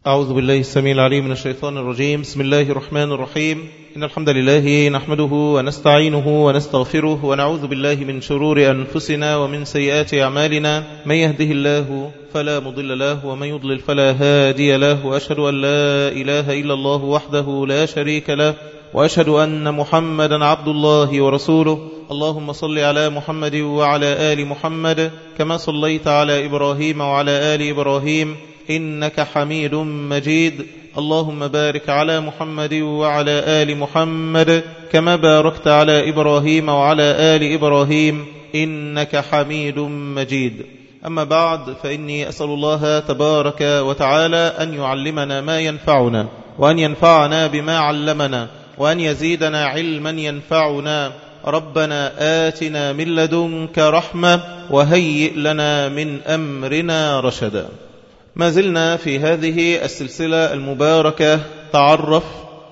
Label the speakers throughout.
Speaker 1: أعوذ بالله السميع العليم من الشيطان الرجيم بسم الله الرحمن الرحيم إن الحمد لله نحمده ونستعينه ونستغفره ونعوذ بالله من شرور أنفسنا ومن سيئات أعمالنا من يهده الله فلا مضل له ومن يضلل فلا هادي له وأشهد أن لا إله إلا الله وحده لا شريك له وأشهد أن محمدا عبد الله ورسوله اللهم صل على محمد وعلى آل محمد كما صليت على إبراهيم وعلى آل إبراهيم إنك حميد مجيد اللهم بارك على محمد وعلى آل محمد كما باركت على إبراهيم وعلى آل إبراهيم إنك حميد مجيد أما بعد فإني أسأل الله تبارك وتعالى أن يعلمنا ما ينفعنا وأن ينفعنا بما علمنا وأن يزيدنا علما ينفعنا ربنا آتنا من لدنك رحمة وهيئ لنا من أمرنا رشدا ما زلنا في هذه السلسلة المباركة تعرف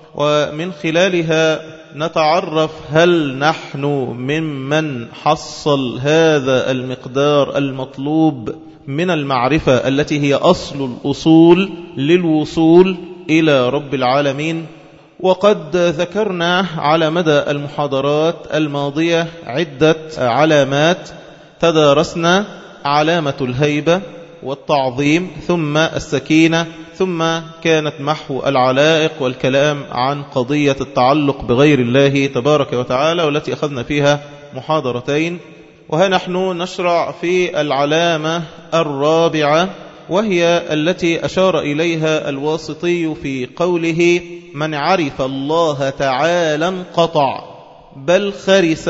Speaker 1: ومن خلالها نتعرف هل نحن ممن حصل هذا المقدار المطلوب من المعرفة التي هي أصل الأصول للوصول إلى رب العالمين وقد ذكرنا على مدى المحاضرات الماضية عدة علامات تدارسنا علامة الهيبة والتعظيم ثم السكينة ثم كانت محو العلائق والكلام عن قضية التعلق بغير الله تبارك وتعالى والتي أخذنا فيها محاضرتين وها نحن نشرع في العلامة الرابعة وهي التي أشار إليها الواسطي في قوله من عرف الله تعالى انقطع بل خرس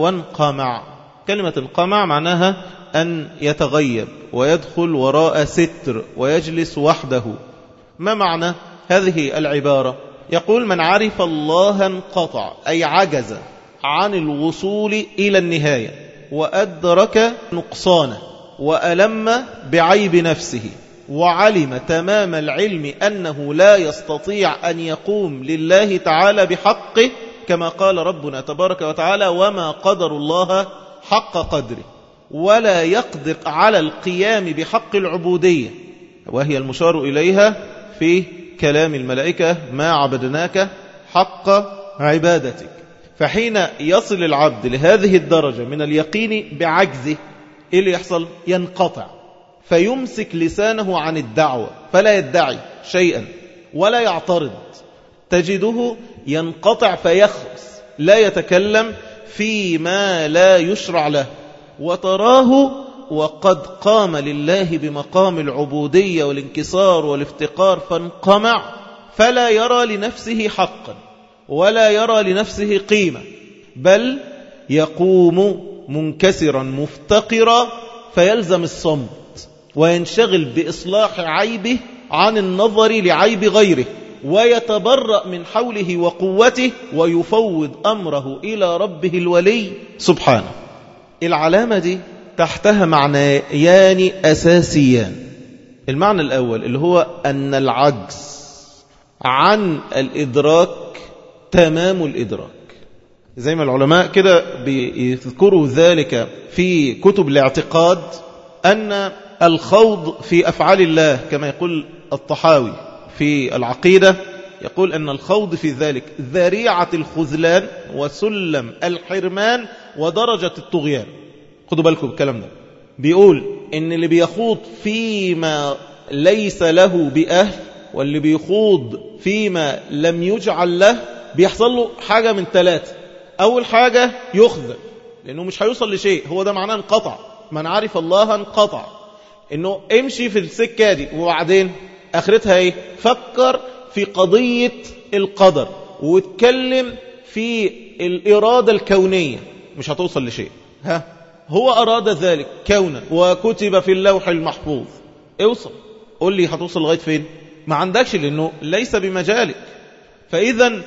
Speaker 1: وانقمع كلمة انقمع معناها أن يتغيب ويدخل وراء ستر ويجلس وحده ما معنى هذه العبارة يقول من عرف الله انقطع أي عجز عن الوصول إلى النهاية وأدرك نقصانه وألم بعيب نفسه وعلم تمام العلم أنه لا يستطيع أن يقوم لله تعالى بحقه كما قال ربنا تبارك وتعالى وما قدر الله حق قدره ولا يقدر على القيام بحق العبودية وهي المشار إليها في كلام الملائكة ما عبدناك حق عبادتك فحين يصل العبد لهذه الدرجة من اليقين بعجزه إيه اللي يحصل ينقطع فيمسك لسانه عن الدعوة فلا يدعي شيئا ولا يعترض تجده ينقطع فيخرس لا يتكلم فيما لا يشرع له وتراه وقد قام لله بمقام العبودية والانكسار والافتقار فانقمع فلا يرى لنفسه حقا ولا يرى لنفسه قيمة بل يقوم منكسرا مفتقرا فيلزم الصمت وينشغل بإصلاح عيبه عن النظر لعيب غيره ويتبرأ من حوله وقوته ويفوض أمره إلى ربه الولي سبحانه العلامة دي تحتها معنيان أساسيان المعنى الأول اللي هو أن العجز عن الإدراك تمام الإدراك زي ما العلماء كده بيذكروا ذلك في كتب الاعتقاد أن الخوض في أفعال الله كما يقول الطحاوي في العقيدة يقول أن الخوض في ذلك ذريعة الخذلان وسلم الحرمان ودرجة الطغيان خدوا بالكم الكلام ده بيقول ان اللي بيخوض فيما ليس له بأهل واللي بيخوض فيما لم يجعل له بيحصل له حاجة من ثلاثة أول حاجة يخذل لأنه مش هيوصل لشيء هو ده معناه انقطع من عرف الله انقطع انه امشي في السكة دي وبعدين اخرتها ايه فكر في قضية القدر واتكلم في الإرادة الكونية مش هتوصل لشيء ها هو أراد ذلك كونا وكتب في اللوح المحفوظ اوصل قول لي هتوصل لغاية فين ما عندكش لأنه ليس بمجالك فإذا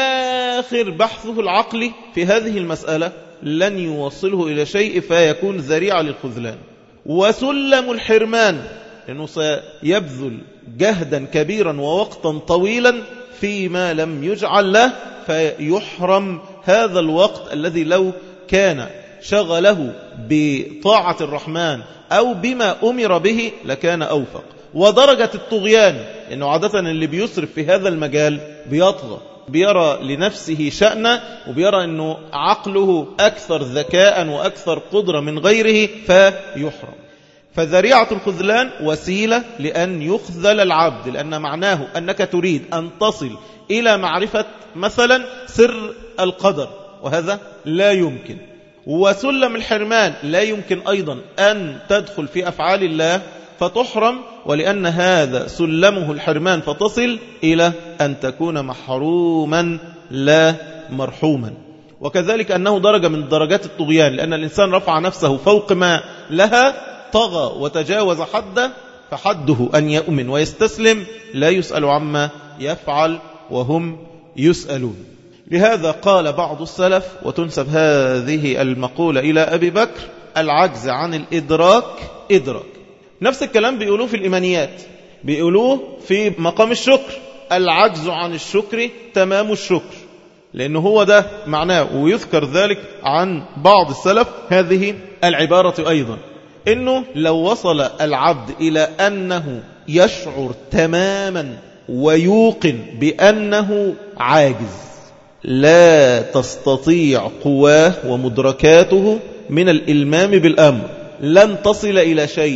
Speaker 1: آخر بحثه العقلي في هذه المسألة لن يوصله إلى شيء فيكون ذريعة للخذلان وسلم الحرمان لأنه سيبذل جهدا كبيرا ووقتا طويلا فيما لم يجعل له فيحرم هذا الوقت الذي لو كان شغله بطاعة الرحمن أو بما أمر به لكان أوفق ودرجة الطغيان إنه عادة اللي بيسرف في هذا المجال بيطغى بيرى لنفسه شأنه وبيرى أنه عقله أكثر ذكاء وأكثر قدرة من غيره فيحرم فذريعة الخذلان وسيلة لأن يخذل العبد لأن معناه أنك تريد أن تصل إلى معرفة مثلا سر القدر وهذا لا يمكن وسلم الحرمان لا يمكن أيضا أن تدخل في أفعال الله فتحرم ولأن هذا سلمه الحرمان فتصل إلى أن تكون محروما لا مرحوما وكذلك أنه درجة من درجات الطغيان لأن الإنسان رفع نفسه فوق ما لها طغى وتجاوز حده فحده أن يؤمن ويستسلم لا يسأل عما يفعل وهم يسألون لهذا قال بعض السلف وتنسب هذه المقولة إلى أبي بكر العجز عن الإدراك إدراك نفس الكلام بيقولوه في الإيمانيات بيقولوه في مقام الشكر العجز عن الشكر تمام الشكر لأنه هو ده معناه ويذكر ذلك عن بعض السلف هذه العبارة أيضا إنه لو وصل العبد إلى أنه يشعر تماما ويوقن بأنه عاجز لا تستطيع قواه ومدركاته من الإلمام بالأمر لن تصل إلى شيء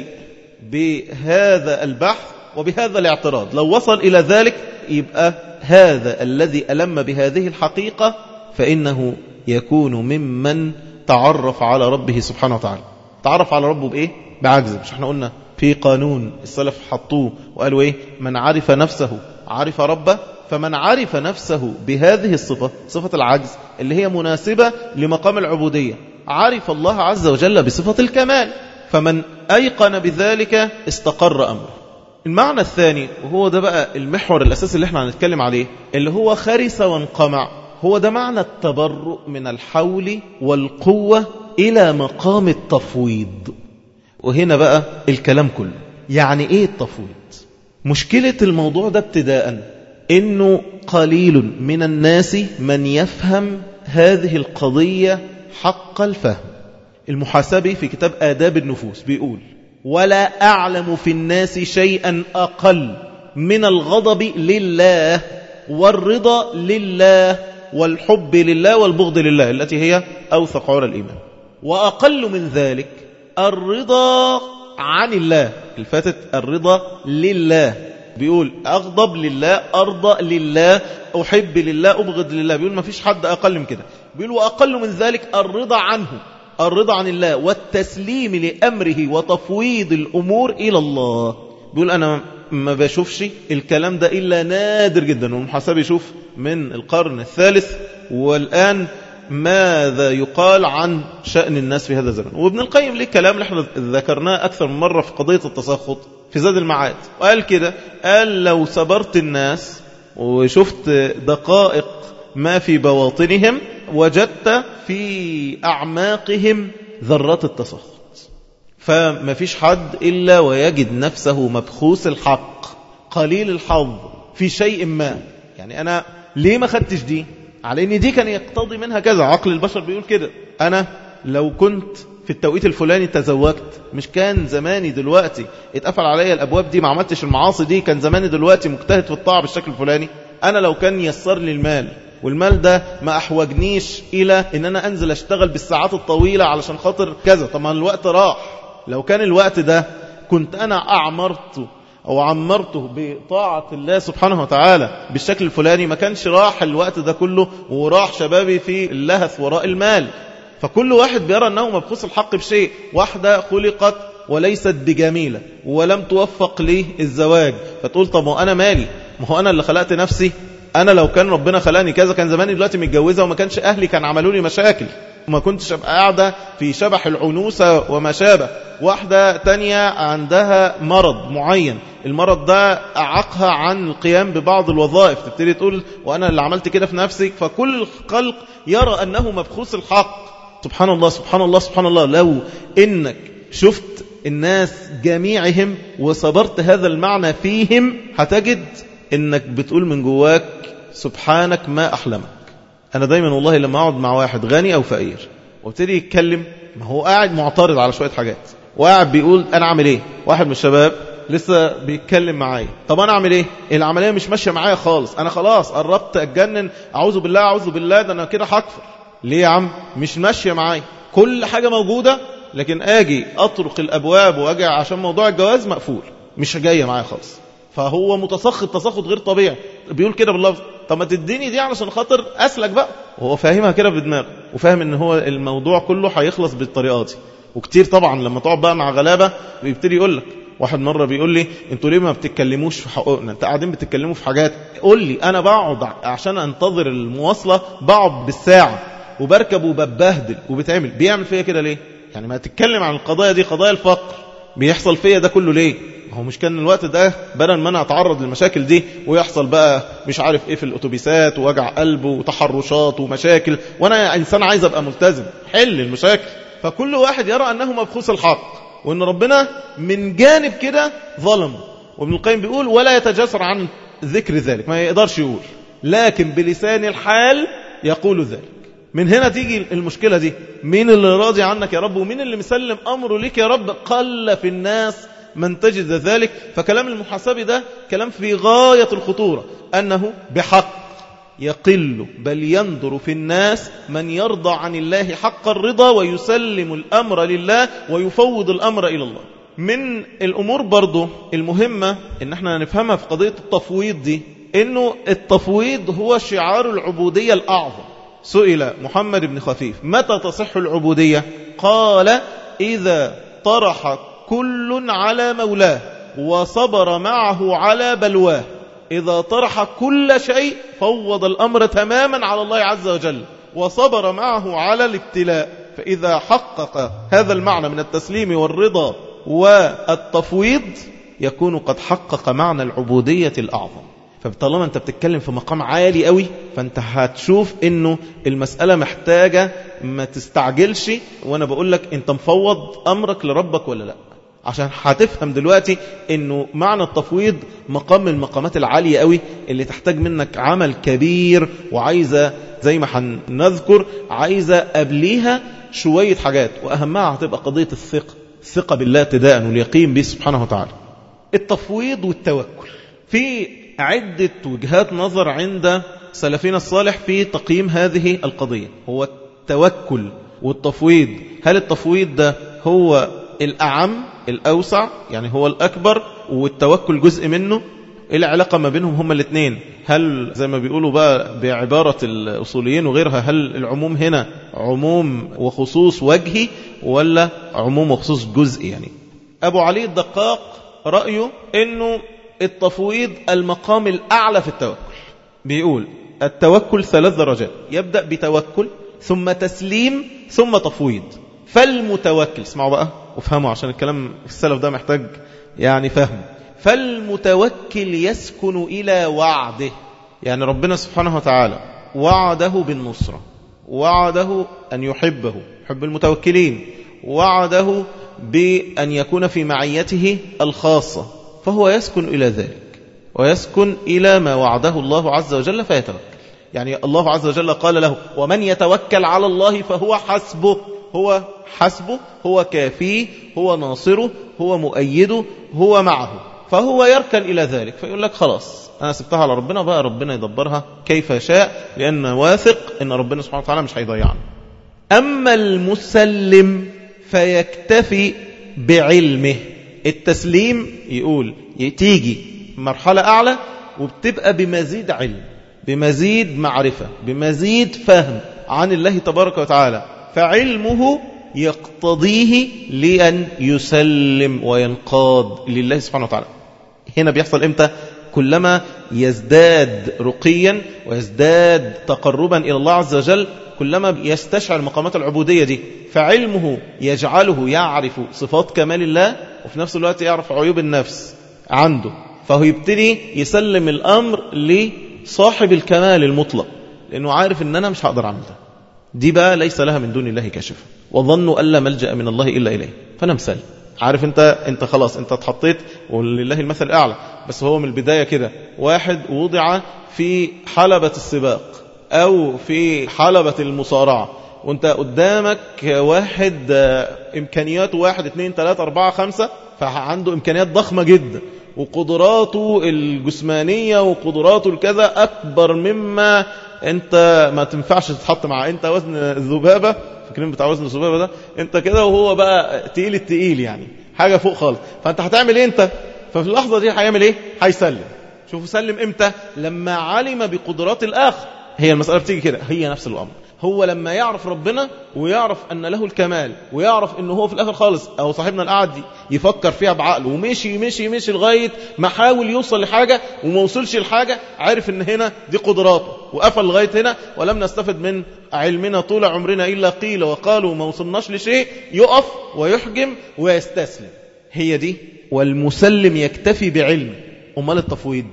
Speaker 1: بهذا البحث وبهذا الاعتراض لو وصل إلى ذلك يبقى هذا الذي ألم بهذه الحقيقة فإنه يكون ممن تعرف على ربه سبحانه وتعالى تعرف على ربه بإيه؟ بعجز مش احنا قلنا في قانون السلف حطوه وقالوا إيه من عرف نفسه عرف ربه فمن عرف نفسه بهذه الصفة صفة العجز اللي هي مناسبة لمقام العبودية عرف الله عز وجل بصفة الكمال فمن أيقن بذلك استقر أمره المعنى الثاني وهو ده بقى المحور الأساسي اللي احنا هنتكلم عليه اللي هو خرس وانقمع هو ده معنى التبرؤ من الحول والقوة إلى مقام التفويض وهنا بقى الكلام كله يعني إيه التفويض مشكلة الموضوع ده ابتداء إنه قليل من الناس من يفهم هذه القضية حق الفهم المحاسبي في كتاب آداب النفوس بيقول ولا أعلم في الناس شيئا أقل من الغضب لله والرضا لله والحب لله والبغض لله التي هي أوثق عرى الإيمان وأقل من ذلك الرضا عن الله الفاتت الرضا لله بيقول أغضب لله أرضى لله أحب لله أبغض لله بيقول ما فيش حد أقل من كده بيقول وأقل من ذلك الرضا عنه الرضا عن الله والتسليم لأمره وتفويض الأمور إلى الله بيقول أنا ما بشوفش الكلام ده إلا نادر جدا والمحاسب يشوف من القرن الثالث والآن ماذا يقال عن شأن الناس في هذا الزمن وابن القيم ليه كلام اللي احنا ذكرناه أكثر من مرة في قضية التسخط في زاد المعاد وقال كده قال لو صبرت الناس وشفت دقائق ما في بواطنهم وجدت في أعماقهم ذرات التسخط فما فيش حد إلا ويجد نفسه مبخوس الحق قليل الحظ في شيء ما يعني أنا ليه ما خدتش دي على ان دي كان يقتضي منها كذا عقل البشر بيقول كده انا لو كنت في التوقيت الفلاني تزوجت مش كان زماني دلوقتي اتقفل عليا الابواب دي ما عملتش المعاصي دي كان زماني دلوقتي مجتهد في الطاعه بالشكل الفلاني انا لو كان يسر لي المال والمال ده ما احوجنيش الى ان انا انزل اشتغل بالساعات الطويله علشان خاطر كذا طبعا الوقت راح لو كان الوقت ده كنت انا اعمرته أو عمرته بطاعة الله سبحانه وتعالى بالشكل الفلاني ما كانش راح الوقت ده كله وراح شبابي في اللهث وراء المال فكل واحد بيرى أنه مبخوص الحق بشيء واحدة خلقت وليست بجميلة ولم توفق لي الزواج فتقول طب ما أنا مالي ما هو أنا اللي خلقت نفسي أنا لو كان ربنا خلقني كذا كان زماني دلوقتي متجوزة وما كانش أهلي كان عملوا لي مشاكل وما كنتش أبقى قاعدة في شبح العنوسة وما شابه واحدة تانية عندها مرض معين المرض ده أعقها عن القيام ببعض الوظائف تبتدي تقول وأنا اللي عملت كده في نفسي فكل الخلق يرى أنه مبخوص الحق سبحان الله سبحان الله سبحان الله لو إنك شفت الناس جميعهم وصبرت هذا المعنى فيهم هتجد إنك بتقول من جواك سبحانك ما أحلمك أنا دايما والله لما أقعد مع واحد غني أو فقير وابتدي يتكلم ما هو قاعد معترض على شوية حاجات وقاعد بيقول أنا أعمل إيه واحد من الشباب لسه بيتكلم معايا طب انا اعمل ايه العمليه مش ماشيه معايا خالص انا خلاص قربت اتجنن اعوذ بالله اعوذ بالله ده انا كده هكفر ليه يا عم مش ماشيه معايا كل حاجه موجوده لكن اجي اطرق الابواب واجي عشان موضوع الجواز مقفول مش جايه معايا خالص فهو متسخط تسخط غير طبيعي بيقول كده باللفظ طب ما تديني دي علشان خاطر اسلك بقى وهو فاهمها كده بدماغه وفاهم ان هو الموضوع كله هيخلص بالطريقه دي وكتير طبعا لما تقعد بقى مع غلابه بيبتدي يقول لك واحد مره بيقول لي انتوا ليه ما بتتكلموش في حقوقنا انت قاعدين بتتكلموا في حاجات قول لي انا بقعد عشان انتظر المواصله بقعد بالساعه وبركب وببهدل وبتعمل بيعمل فيا كده ليه يعني ما تتكلم عن القضايا دي قضايا الفقر بيحصل فيا ده كله ليه هو مش كان الوقت ده بدل ما انا اتعرض للمشاكل دي ويحصل بقى مش عارف ايه في الاتوبيسات ووجع قلب وتحرشات ومشاكل وانا انسان عايز ابقى ملتزم حل المشاكل فكل واحد يرى انه مبخوس الحق وان ربنا من جانب كده ظلم وابن القيم بيقول ولا يتجسر عن ذكر ذلك ما يقدرش يقول لكن بلسان الحال يقول ذلك من هنا تيجي المشكلة دي مين اللي راضي عنك يا رب ومين اللي مسلم أمره لك يا رب قل في الناس من تجد ذلك فكلام المحاسب ده كلام في غاية الخطورة أنه بحق يقل بل ينظر في الناس من يرضى عن الله حق الرضا ويسلم الأمر لله ويفوض الأمر إلى الله من الأمور برضو المهمة إن احنا نفهمها في قضية التفويض دي إنه التفويض هو شعار العبودية الأعظم سئل محمد بن خفيف متى تصح العبودية قال إذا طرح كل على مولاه وصبر معه على بلواه إذا طرح كل شيء فوض الأمر تماما على الله عز وجل وصبر معه على الابتلاء فإذا حقق هذا المعنى من التسليم والرضا والتفويض يكون قد حقق معنى العبودية الأعظم فطالما انت بتتكلم في مقام عالي قوي فانت هتشوف انه المسألة محتاجة ما تستعجلش وانا بقول لك انت مفوض امرك لربك ولا لا عشان هتفهم دلوقتي انه معنى التفويض مقام من المقامات العالية قوي اللي تحتاج منك عمل كبير وعايزة زي ما هنذكر عايزة قبليها شوية حاجات واهمها هتبقى قضية الثقة الثقة بالله ابتداء واليقين به سبحانه وتعالى التفويض والتوكل في عدة وجهات نظر عند سلفنا الصالح في تقييم هذه القضية هو التوكل والتفويض هل التفويض ده هو الأعم الأوسع يعني هو الأكبر والتوكل جزء منه إيه العلاقة ما بينهم هما الاثنين هل زي ما بيقولوا بقى بعبارة الأصوليين وغيرها هل العموم هنا عموم وخصوص وجهي ولا عموم وخصوص جزئي يعني أبو علي الدقاق رأيه أنه التفويض المقام الأعلى في التوكل بيقول التوكل ثلاث درجات يبدأ بتوكل ثم تسليم ثم تفويض فالمتوكل اسمعوا بقى وافهموا عشان الكلام السلف ده محتاج يعني فهم فالمتوكل يسكن إلى وعده يعني ربنا سبحانه وتعالى وعده بالنصرة وعده أن يحبه حب المتوكلين وعده بأن يكون في معيته الخاصة فهو يسكن إلى ذلك ويسكن إلى ما وعده الله عز وجل فيتوكل يعني الله عز وجل قال له ومن يتوكل على الله فهو حسبه هو حسبه هو كافيه هو ناصره هو مؤيده هو معه فهو يركن إلى ذلك فيقول لك خلاص أنا سبتها على ربنا بقى ربنا يدبرها كيف شاء لأن واثق أن ربنا سبحانه وتعالى مش هيضيعنا أما المسلم فيكتفي بعلمه التسليم يقول تيجي مرحلة أعلى وبتبقى بمزيد علم بمزيد معرفة بمزيد فهم عن الله تبارك وتعالى فعلمه يقتضيه لأن يسلم وينقاد لله سبحانه وتعالى هنا بيحصل إمتى كلما يزداد رقيا ويزداد تقربا إلى الله عز وجل كلما يستشعر مقامات العبودية دي فعلمه يجعله يعرف صفات كمال الله وفي نفس الوقت يعرف عيوب النفس عنده فهو يبتدي يسلم الأمر لصاحب الكمال المطلق لأنه عارف أن أنا مش هقدر أعمل ده دي بقى ليس لها من دون الله كاشفة وظنوا ألا ملجأ من الله إلا إليه فأنا مسلم عارف انت انت خلاص انت اتحطيت ولله المثل الاعلى بس هو من البدايه كده واحد وضع في حلبة السباق او في حلبة المصارعة وانت قدامك واحد امكانياته واحد اثنين ثلاثة اربعة خمسة فعنده إمكانيات ضخمة جدا وقدراته الجسمانية وقدراته الكذا أكبر مما أنت ما تنفعش تتحط مع أنت وزن الذبابة فاكرين بتاع وزن الذبابة ده أنت كده وهو بقى تقيل التقيل يعني حاجة فوق خالص فأنت هتعمل إيه أنت ففي اللحظة دي هيعمل إيه هيسلم شوفوا سلم إمتى لما علم بقدرات الآخر هي المسألة بتيجي كده هي نفس الأمر هو لما يعرف ربنا ويعرف أن له الكمال ويعرف أنه هو في الآخر خالص أو صاحبنا القعد يفكر فيها بعقله ومشي مشي مشي لغاية ما حاول يوصل لحاجة وما وصلش لحاجة عارف أن هنا دي قدراته وقفل لغاية هنا ولم نستفد من علمنا طول عمرنا إلا قيل وقالوا ما وصلناش لشيء يقف ويحجم ويستسلم هي دي والمسلم يكتفي بعلمه أمال التفويض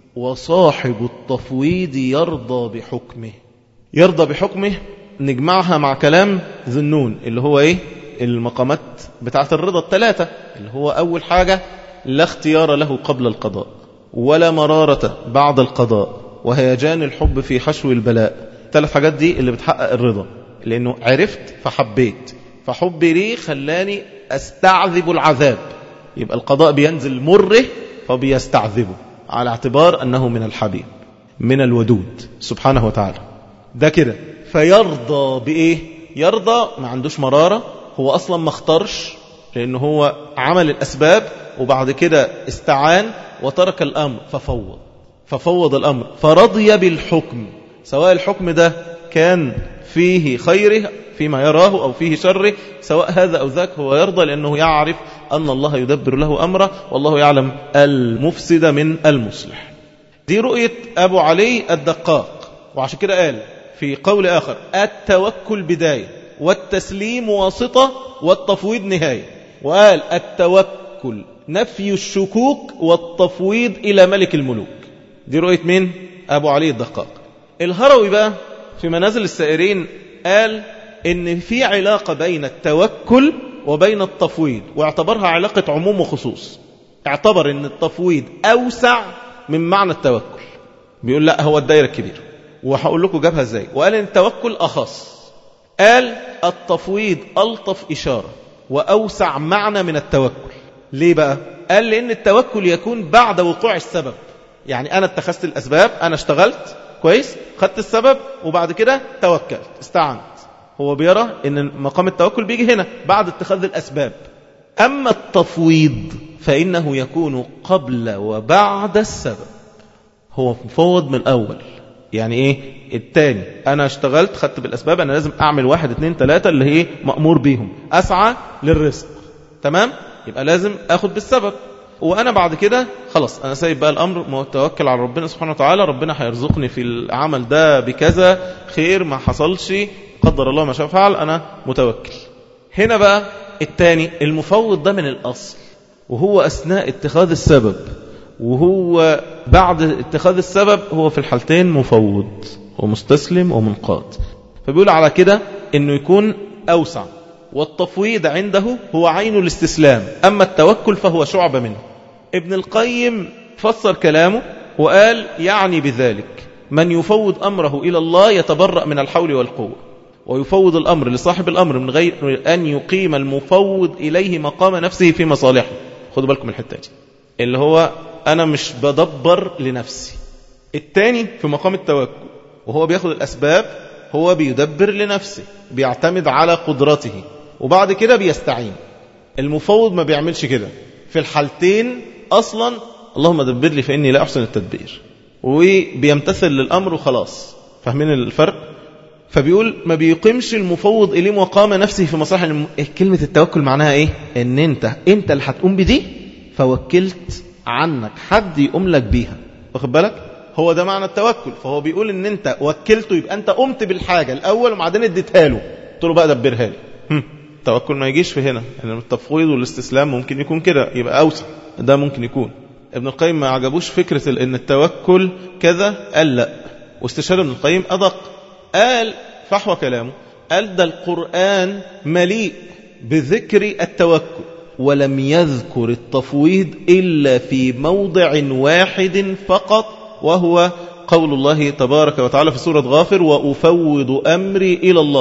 Speaker 1: وصاحب التفويض يرضى بحكمه يرضى بحكمه نجمعها مع كلام ذنون اللي هو ايه المقامات بتاعة الرضا الثلاثة اللي هو أول حاجة لا اختيار له قبل القضاء ولا مرارة بعد القضاء وهيجان الحب في حشو البلاء ثلاث حاجات دي اللي بتحقق الرضا لأنه عرفت فحبيت فحبي ليه خلاني أستعذب العذاب يبقى القضاء بينزل مره فبيستعذبه على اعتبار أنه من الحبيب من الودود سبحانه وتعالى ده كده فيرضى بإيه يرضى ما عندوش مرارة هو أصلا ما اختارش لأنه هو عمل الأسباب وبعد كده استعان وترك الأمر ففوض ففوض الأمر فرضي بالحكم سواء الحكم ده كان فيه خيره فيما يراه أو فيه شره سواء هذا أو ذاك هو يرضى لأنه يعرف أن الله يدبر له أمره والله يعلم المفسد من المصلح دي رؤية أبو علي الدقاق وعشان كده قال في قول آخر التوكل بداية والتسليم واسطة والتفويض نهاية وقال التوكل نفي الشكوك والتفويض إلى ملك الملوك دي رؤية مين؟ أبو علي الدقاق الهروي بقى في منازل السائرين قال إن في علاقة بين التوكل وبين التفويض واعتبرها علاقة عموم وخصوص اعتبر ان التفويض أوسع من معنى التوكل بيقول لا هو الدائرة الكبيرة وهقول لكم جابها ازاي وقال ان التوكل أخص قال التفويض ألطف إشارة وأوسع معنى من التوكل ليه بقى قال لأن التوكل يكون بعد وقوع السبب يعني أنا اتخذت الأسباب أنا اشتغلت كويس خدت السبب وبعد كده توكلت استعنت هو بيرى ان مقام التوكل بيجي هنا بعد اتخاذ الأسباب أما التفويض فإنه يكون قبل وبعد السبب هو مفوض من الأول يعني إيه التاني أنا اشتغلت خدت بالأسباب أنا لازم أعمل واحد اتنين تلاتة اللي هي مأمور بيهم أسعى للرزق تمام يبقى لازم أخد بالسبب وأنا بعد كده خلاص أنا سايب بقى الأمر متوكل على ربنا سبحانه وتعالى ربنا هيرزقني في العمل ده بكذا خير ما حصلش قدر الله ما شاء فعل أنا متوكل هنا بقى الثاني المفوض ده من الأصل وهو أثناء اتخاذ السبب وهو بعد اتخاذ السبب هو في الحالتين مفوض ومستسلم ومنقاد فبيقول على كده انه يكون أوسع والتفويض عنده هو عين الاستسلام أما التوكل فهو شعب منه ابن القيم فسر كلامه وقال يعني بذلك من يفوض أمره إلى الله يتبرأ من الحول والقوة ويفوض الأمر لصاحب الأمر من غير أن يقيم المفوض إليه مقام نفسه في مصالحه خدوا بالكم من الحتة دي اللي هو أنا مش بدبر لنفسي الثاني في مقام التوكل وهو بياخد الأسباب هو بيدبر لنفسه بيعتمد على قدرته وبعد كده بيستعين المفوض ما بيعملش كده في الحالتين أصلا اللهم دبر لي فإني لا أحسن التدبير وبيمتثل للأمر وخلاص فاهمين الفرق فبيقول ما بيقيمش المفوض إليه مقام نفسه في مصالح الم... كلمة التوكل معناها إيه إن أنت أنت اللي هتقوم بدي فوكلت عنك حد يقوم لك بيها واخد بالك هو ده معنى التوكل فهو بيقول ان انت وكلته يبقى انت قمت بالحاجة الاول وبعدين اديتها له قلت له بقى دبرها لي التوكل ما يجيش في هنا يعني التفويض والاستسلام ممكن يكون كده يبقى اوسع ده ممكن يكون ابن القيم ما عجبوش فكرة ان التوكل كذا قال لا واستشهاد ابن القيم ادق قال فحوى كلامه قال ده القرآن مليء بذكر التوكل ولم يذكر التفويض إلا في موضع واحد فقط وهو قول الله تبارك وتعالى في سورة غافر وأفوض أمري إلى الله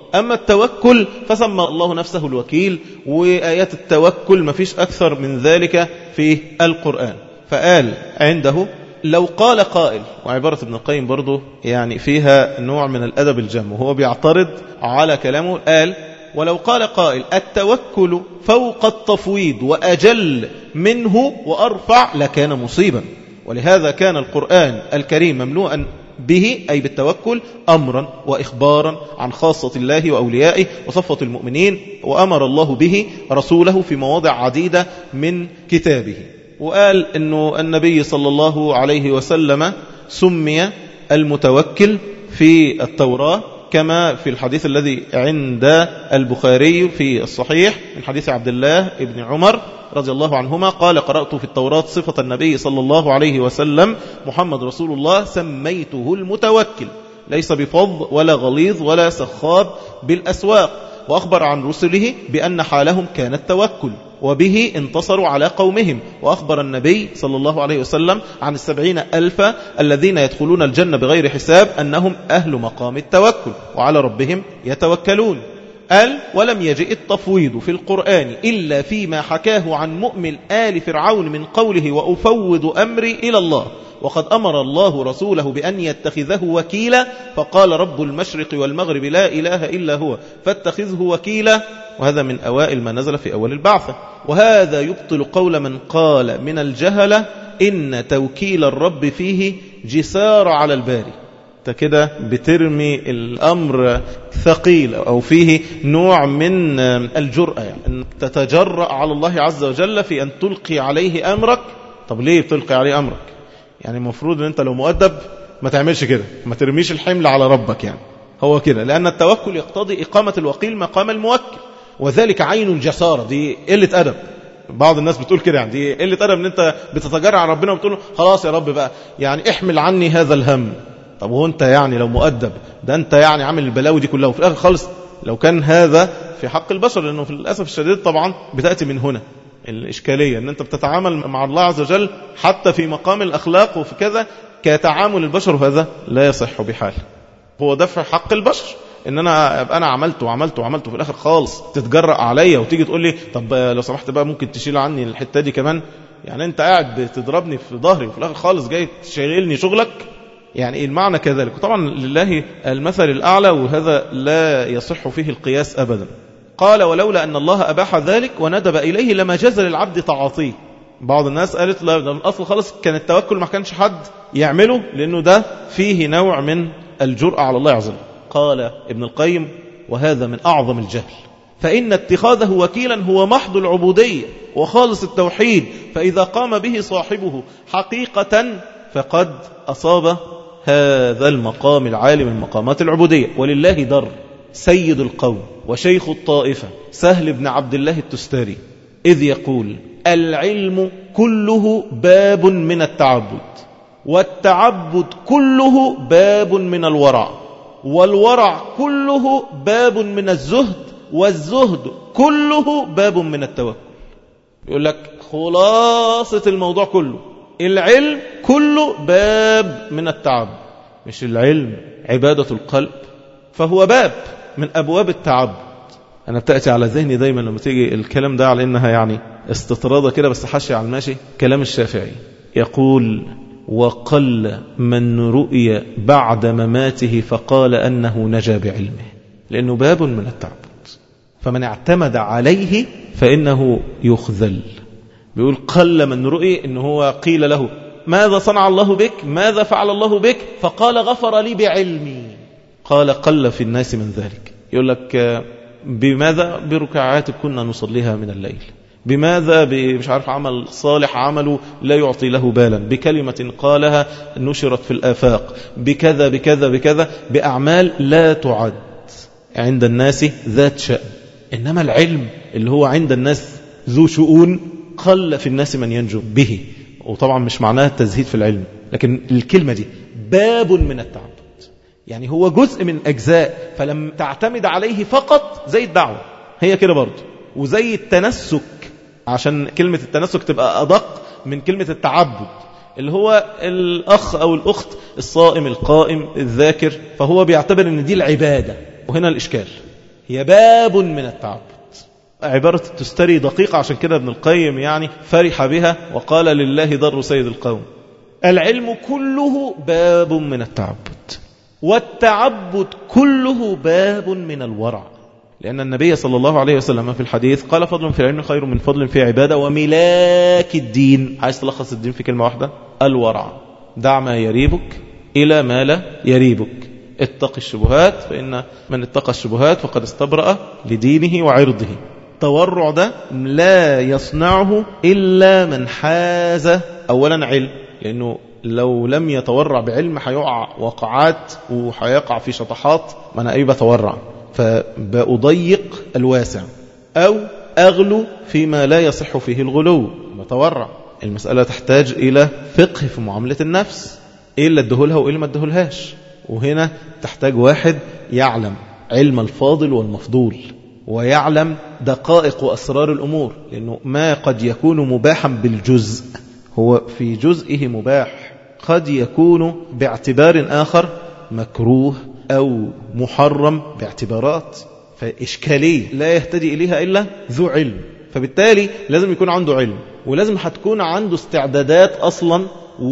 Speaker 1: أما التوكل فسمى الله نفسه الوكيل وآيات التوكل ما فيش أكثر من ذلك في القرآن فقال عنده لو قال قائل وعبارة ابن القيم برضه يعني فيها نوع من الأدب الجم وهو بيعترض على كلامه قال ولو قال قائل التوكل فوق التفويض وأجل منه وأرفع لكان مصيبا ولهذا كان القرآن الكريم مملوءا به أي بالتوكل أمرا وإخبارا عن خاصة الله وأوليائه وصفة المؤمنين وأمر الله به رسوله في مواضع عديدة من كتابه وقال أنه النبي صلى الله عليه وسلم سمي المتوكل في التوراة كما في الحديث الذي عند البخاري في الصحيح من حديث عبد الله بن عمر رضي الله عنهما قال قرأت في التوراة صفة النبي صلى الله عليه وسلم محمد رسول الله سميته المتوكل ليس بفض ولا غليظ ولا سخاب بالأسواق وأخبر عن رسله بأن حالهم كان التوكل وبه انتصروا على قومهم وأخبر النبي صلى الله عليه وسلم عن السبعين ألف الذين يدخلون الجنة بغير حساب أنهم أهل مقام التوكل وعلى ربهم يتوكلون قال ولم يجئ التفويض في القرآن إلا فيما حكاه عن مؤمن آل فرعون من قوله وأفوض أمري إلى الله وقد أمر الله رسوله بأن يتخذه وكيلا فقال رب المشرق والمغرب لا إله إلا هو فاتخذه وكيلا وهذا من أوائل ما نزل في أول البعثة وهذا يبطل قول من قال من الجهلة إن توكيل الرب فيه جسار على الباري انت كده بترمي الأمر ثقيل أو فيه نوع من الجرأة يعني أن تتجرأ على الله عز وجل في أن تلقي عليه أمرك طب ليه بتلقي عليه أمرك يعني المفروض أن أنت لو مؤدب ما تعملش كده ما ترميش الحمل على ربك يعني هو كده لأن التوكل يقتضي إقامة الوكيل مقام الموكل وذلك عين الجسارة دي قلة أدب بعض الناس بتقول كده يعني دي قلة أدب أن أنت بتتجرع على ربنا وبتقول خلاص يا رب بقى يعني احمل عني هذا الهم طب هو أنت يعني لو مؤدب ده أنت يعني عامل البلاوي دي كلها وفي الآخر خالص لو كان هذا في حق البشر لأنه في الأسف الشديد طبعا بتأتي من هنا الإشكالية أن أنت بتتعامل مع الله عز وجل حتى في مقام الأخلاق وفي كذا كتعامل البشر وهذا لا يصح بحال هو دفع حق البشر ان انا ابقى انا عملت وعملت وعملت وفي الاخر خالص تتجرأ عليا وتيجي تقول لي طب لو سمحت بقى ممكن تشيل عني الحته دي كمان يعني انت قاعد بتضربني في ظهري وفي الاخر خالص جاي تشغلني شغلك يعني المعنى كذلك طبعا لله المثل الاعلى وهذا لا يصح فيه القياس ابدا قال ولولا ان الله اباح ذلك وندب اليه لما جاز للعبد تعاطيه بعض الناس قالت لا ده من الاصل خالص كان التوكل ما كانش حد يعمله لانه ده فيه نوع من الجرأة على الله عز وجل قال ابن القيم وهذا من أعظم الجهل فإن اتخاذه وكيلا هو محض العبودية وخالص التوحيد فإذا قام به صاحبه حقيقة فقد أصاب هذا المقام العالي من مقامات العبودية ولله در سيد القوم وشيخ الطائفة سهل بن عبد الله التستاري إذ يقول العلم كله باب من التعبد والتعبد كله باب من الورع والورع كله باب من الزهد والزهد كله باب من التوكل يقول لك خلاصة الموضوع كله العلم كله باب من التعبد مش العلم عبادة القلب فهو باب من أبواب التعبد أنا بتأتي على ذهني دايما لما تيجي الكلام ده على إنها يعني استطرادة كده بس حشي على الماشي كلام الشافعي يقول وقل من رؤي بعد مماته فقال أنه نجا بعلمه لأنه باب من التعبد فمن اعتمد عليه فإنه يخذل بيقول قل من رؤي إن هو قيل له ماذا صنع الله بك ماذا فعل الله بك فقال غفر لي بعلمي قال قل في الناس من ذلك يقول لك بماذا بركعات كنا نصليها من الليل بماذا مش عارف عمل صالح عمله لا يعطي له بالا بكلمة قالها نشرت في الآفاق بكذا بكذا بكذا بأعمال لا تعد عند الناس ذات شأن إنما العلم اللي هو عند الناس ذو شؤون قل في الناس من ينجو به وطبعا مش معناها التزهيد في العلم لكن الكلمة دي باب من التعبد يعني هو جزء من أجزاء فلم تعتمد عليه فقط زي الدعوة هي كده برضه وزي التنسك عشان كلمة التنسك تبقى أدق من كلمة التعبد اللي هو الأخ أو الأخت الصائم القائم الذاكر فهو بيعتبر أن دي العبادة وهنا الإشكال هي باب من التعبد عبارة التستري دقيقة عشان كده ابن القيم يعني فرح بها وقال لله ضر سيد القوم العلم كله باب من التعبد والتعبد كله باب من الورع لأن النبي صلى الله عليه وسلم في الحديث قال فضل في العلم خير من فضل في عبادة وملاك الدين عايز تلخص الدين في كلمة واحدة الورع دع ما يريبك إلى ما لا يريبك اتق الشبهات فإن من اتقى الشبهات فقد استبرأ لدينه وعرضه التورع ده لا يصنعه إلا من حاز أولا علم لأنه لو لم يتورع بعلم هيقع وقعات وهيقع في شطحات ما أنا أي بتورع فبأضيق الواسع أو أغلو فيما لا يصح فيه الغلو متورع المسألة تحتاج إلى فقه في معاملة النفس إيه اللي ادهولها وإيه اللي ما ادهولهاش وهنا تحتاج واحد يعلم علم الفاضل والمفضول ويعلم دقائق وأسرار الأمور لأنه ما قد يكون مباحا بالجزء هو في جزئه مباح قد يكون باعتبار آخر مكروه أو محرم باعتبارات فإشكالية لا يهتدي إليها إلا ذو علم فبالتالي لازم يكون عنده علم ولازم هتكون عنده استعدادات أصلا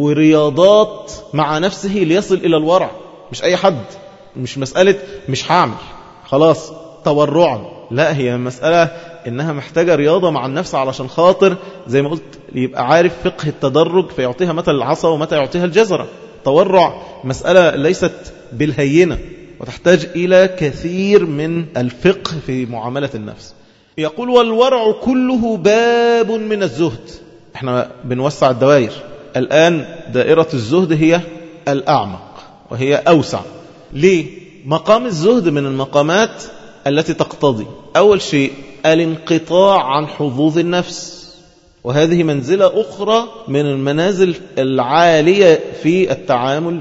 Speaker 1: ورياضات مع نفسه ليصل إلى الورع مش أي حد مش مسألة مش هعمل خلاص تورعا لا هي مسألة إنها محتاجة رياضة مع النفس علشان خاطر زي ما قلت يبقى عارف فقه التدرج فيعطيها متى العصا ومتى يعطيها الجزرة تورع مسألة ليست بالهينة وتحتاج إلى كثير من الفقه في معاملة النفس يقول والورع كله باب من الزهد احنا بنوسع الدوائر الآن دائرة الزهد هي الأعمق وهي أوسع ليه؟ مقام الزهد من المقامات التي تقتضي أول شيء الانقطاع عن حظوظ النفس وهذه منزلة أخرى من المنازل العالية في التعامل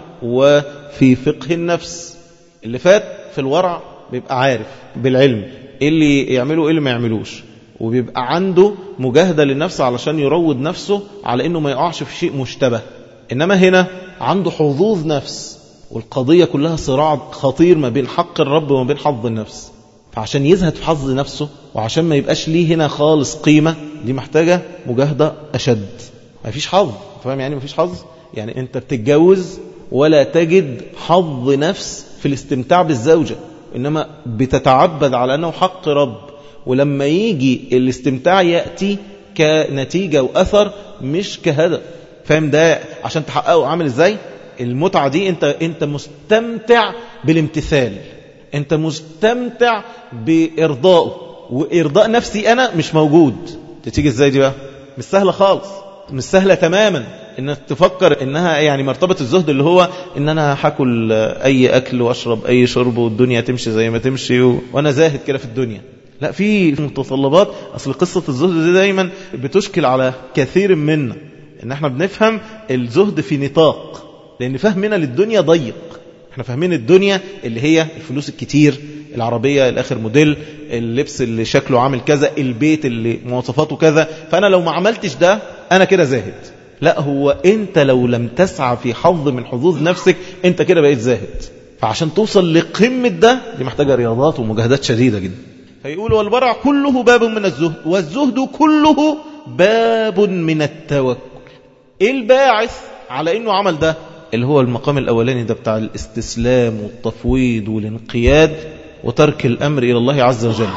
Speaker 1: وفي فقه النفس اللي فات في الورع بيبقى عارف بالعلم إيه اللي يعمله إيه اللي ما يعملوش وبيبقى عنده مجاهدة للنفس علشان يروض نفسه على إنه ما يقعش في شيء مشتبه إنما هنا عنده حظوظ نفس والقضية كلها صراع خطير ما بين حق الرب وما بين حظ النفس فعشان يزهد في حظ نفسه وعشان ما يبقاش ليه هنا خالص قيمة دي محتاجة مجاهدة أشد ما فيش حظ فاهم يعني ما فيش حظ يعني أنت بتتجوز ولا تجد حظ نفس في الاستمتاع بالزوجة إنما بتتعبد على أنه حق رب ولما يجي الاستمتاع يأتي كنتيجة وأثر مش كهدف فاهم ده عشان تحققه عامل ازاي المتعة دي انت, انت مستمتع بالامتثال انت مستمتع بإرضائه وإرضاء نفسي أنا مش موجود تيجي ازاي دي بقى مش سهلة خالص مش سهلة تماما انك تفكر انها يعني مرتبة الزهد اللي هو ان انا هاكل اي اكل واشرب اي شرب والدنيا تمشي زي ما تمشي و... وانا زاهد كده في الدنيا لا في متطلبات اصل قصة الزهد دي دايما بتشكل على كثير منا ان احنا بنفهم الزهد في نطاق لان فهمنا للدنيا ضيق احنا فاهمين الدنيا اللي هي الفلوس الكتير العربية الاخر موديل اللبس اللي شكله عامل كذا البيت اللي مواصفاته كذا فانا لو ما عملتش ده انا كده زاهد لا هو انت لو لم تسعى في حظ من حظوظ نفسك انت كده بقيت زاهد فعشان توصل لقمة ده دي محتاجة رياضات ومجاهدات شديدة جدا فيقول والبرع كله باب من الزهد والزهد كله باب من التوكل ايه الباعث على انه عمل ده اللي هو المقام الاولاني ده بتاع الاستسلام والتفويض والانقياد وترك الامر الى الله عز وجل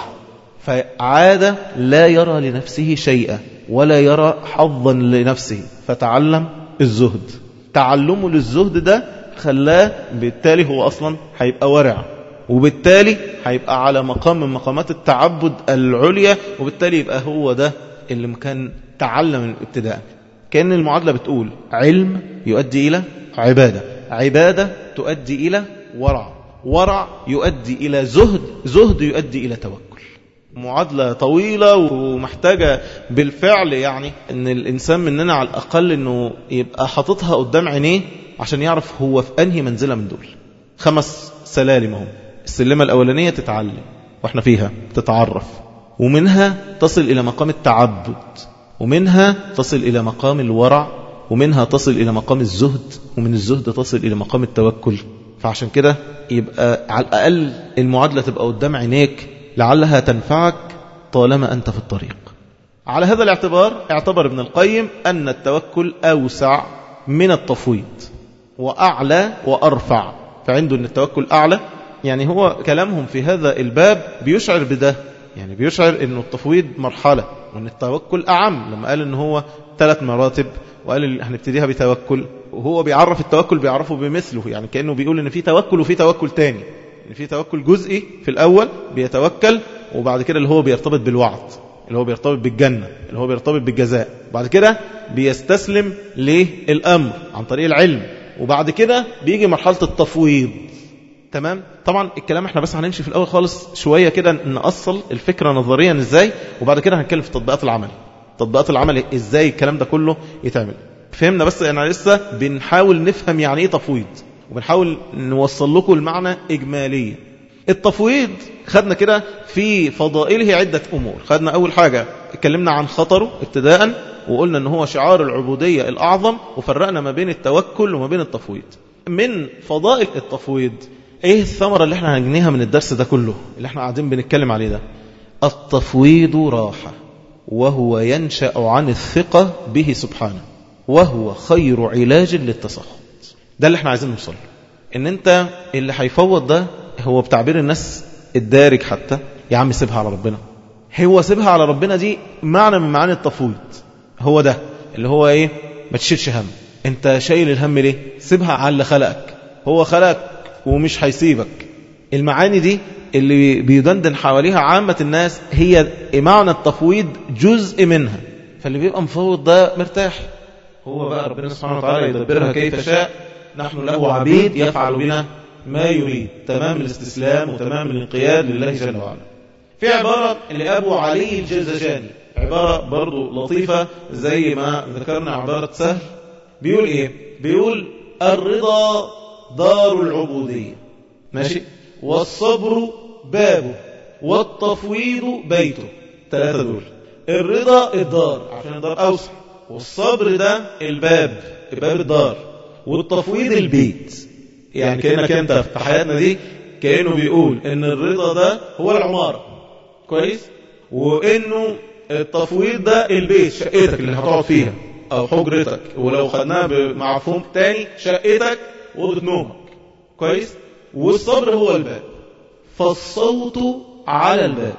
Speaker 1: فعاد لا يرى لنفسه شيئا ولا يرى حظا لنفسه فتعلم الزهد تعلمه للزهد ده خلاه بالتالي هو اصلا هيبقى ورع وبالتالي هيبقى على مقام من مقامات التعبد العليا وبالتالي يبقى هو ده اللي كان تعلم ابتداء كأن المعادلة بتقول علم يؤدي إلى عبادة عبادة تؤدي إلى ورع ورع يؤدي إلى زهد زهد يؤدي إلى توكل معادلة طويلة ومحتاجة بالفعل يعني ان الانسان مننا على الاقل انه يبقى حاططها قدام عينيه عشان يعرف هو في انهي منزلة من دول خمس سلالم هم السلمة الاولانية تتعلم واحنا فيها تتعرف ومنها تصل الى مقام التعبد ومنها تصل الى مقام الورع ومنها تصل الى مقام الزهد ومن الزهد تصل الى مقام التوكل فعشان كده يبقى على الاقل المعادلة تبقى قدام عينيك لعلها تنفعك طالما أنت في الطريق على هذا الاعتبار اعتبر ابن القيم أن التوكل أوسع من التفويض وأعلى وأرفع فعنده أن التوكل أعلى يعني هو كلامهم في هذا الباب بيشعر بده يعني بيشعر أنه التفويض مرحلة وأن التوكل أعم لما قال أنه هو ثلاث مراتب وقال هنبتديها بتوكل وهو بيعرف التوكل بيعرفه بمثله يعني كأنه بيقول أن في توكل وفي توكل تاني ان في توكل جزئي في الأول بيتوكل وبعد كده اللي هو بيرتبط بالوعد اللي هو بيرتبط بالجنة اللي هو بيرتبط بالجزاء بعد كده بيستسلم للأمر عن طريق العلم وبعد كده بيجي مرحلة التفويض تمام طبعا الكلام احنا بس هنمشي في الأول خالص شوية كده نأصل الفكرة نظريا ازاي وبعد كده هنتكلم في تطبيقات العمل تطبيقات العمل ازاي الكلام ده كله يتعمل فهمنا بس انا لسه بنحاول نفهم يعني ايه تفويض وبنحاول نوصل لكم المعنى إجماليا التفويض خدنا كده في فضائله عدة أمور خدنا أول حاجة اتكلمنا عن خطره ابتداء وقلنا ان هو شعار العبودية الأعظم وفرقنا ما بين التوكل وما بين التفويض من فضائل التفويض ايه الثمرة اللي احنا هنجنيها من الدرس ده كله اللي احنا قاعدين بنتكلم عليه ده التفويض راحة وهو ينشأ عن الثقة به سبحانه وهو خير علاج للتسخط ده اللي احنا عايزين نوصل ان انت اللي هيفوض ده هو بتعبير الناس الدارج حتى يا عم سيبها على ربنا هو سيبها على ربنا دي معنى من معاني التفويض هو ده اللي هو ايه ما تشيلش هم انت شايل الهم ليه سيبها على اللي خلقك هو خلقك ومش هيسيبك المعاني دي اللي بيدندن حواليها عامة الناس هي معنى التفويض جزء منها فاللي بيبقى مفوض ده مرتاح هو بقى ربنا سبحانه وتعالى يدبرها كيف شاء نحن له عبيد يفعل بنا ما يريد تمام الاستسلام وتمام الانقياد لله جل وعلا في عبارة لأبو علي الجزجاني عبارة برضو لطيفة زي ما ذكرنا عبارة سهل بيقول ايه بيقول الرضا دار العبودية ماشي والصبر بابه والتفويض بيته ثلاثة دول الرضا الدار عشان الدار أوسع والصبر ده الباب باب الدار والتفويض البيت يعني كأنك انت في حياتنا دي كأنه بيقول ان الرضا ده هو العمارة كويس وانه التفويض ده البيت شقتك اللي هتقعد فيها او حجرتك ولو خدناها بمفهوم تاني شقتك اوضه نومك كويس والصبر هو الباب فالصوت على الباب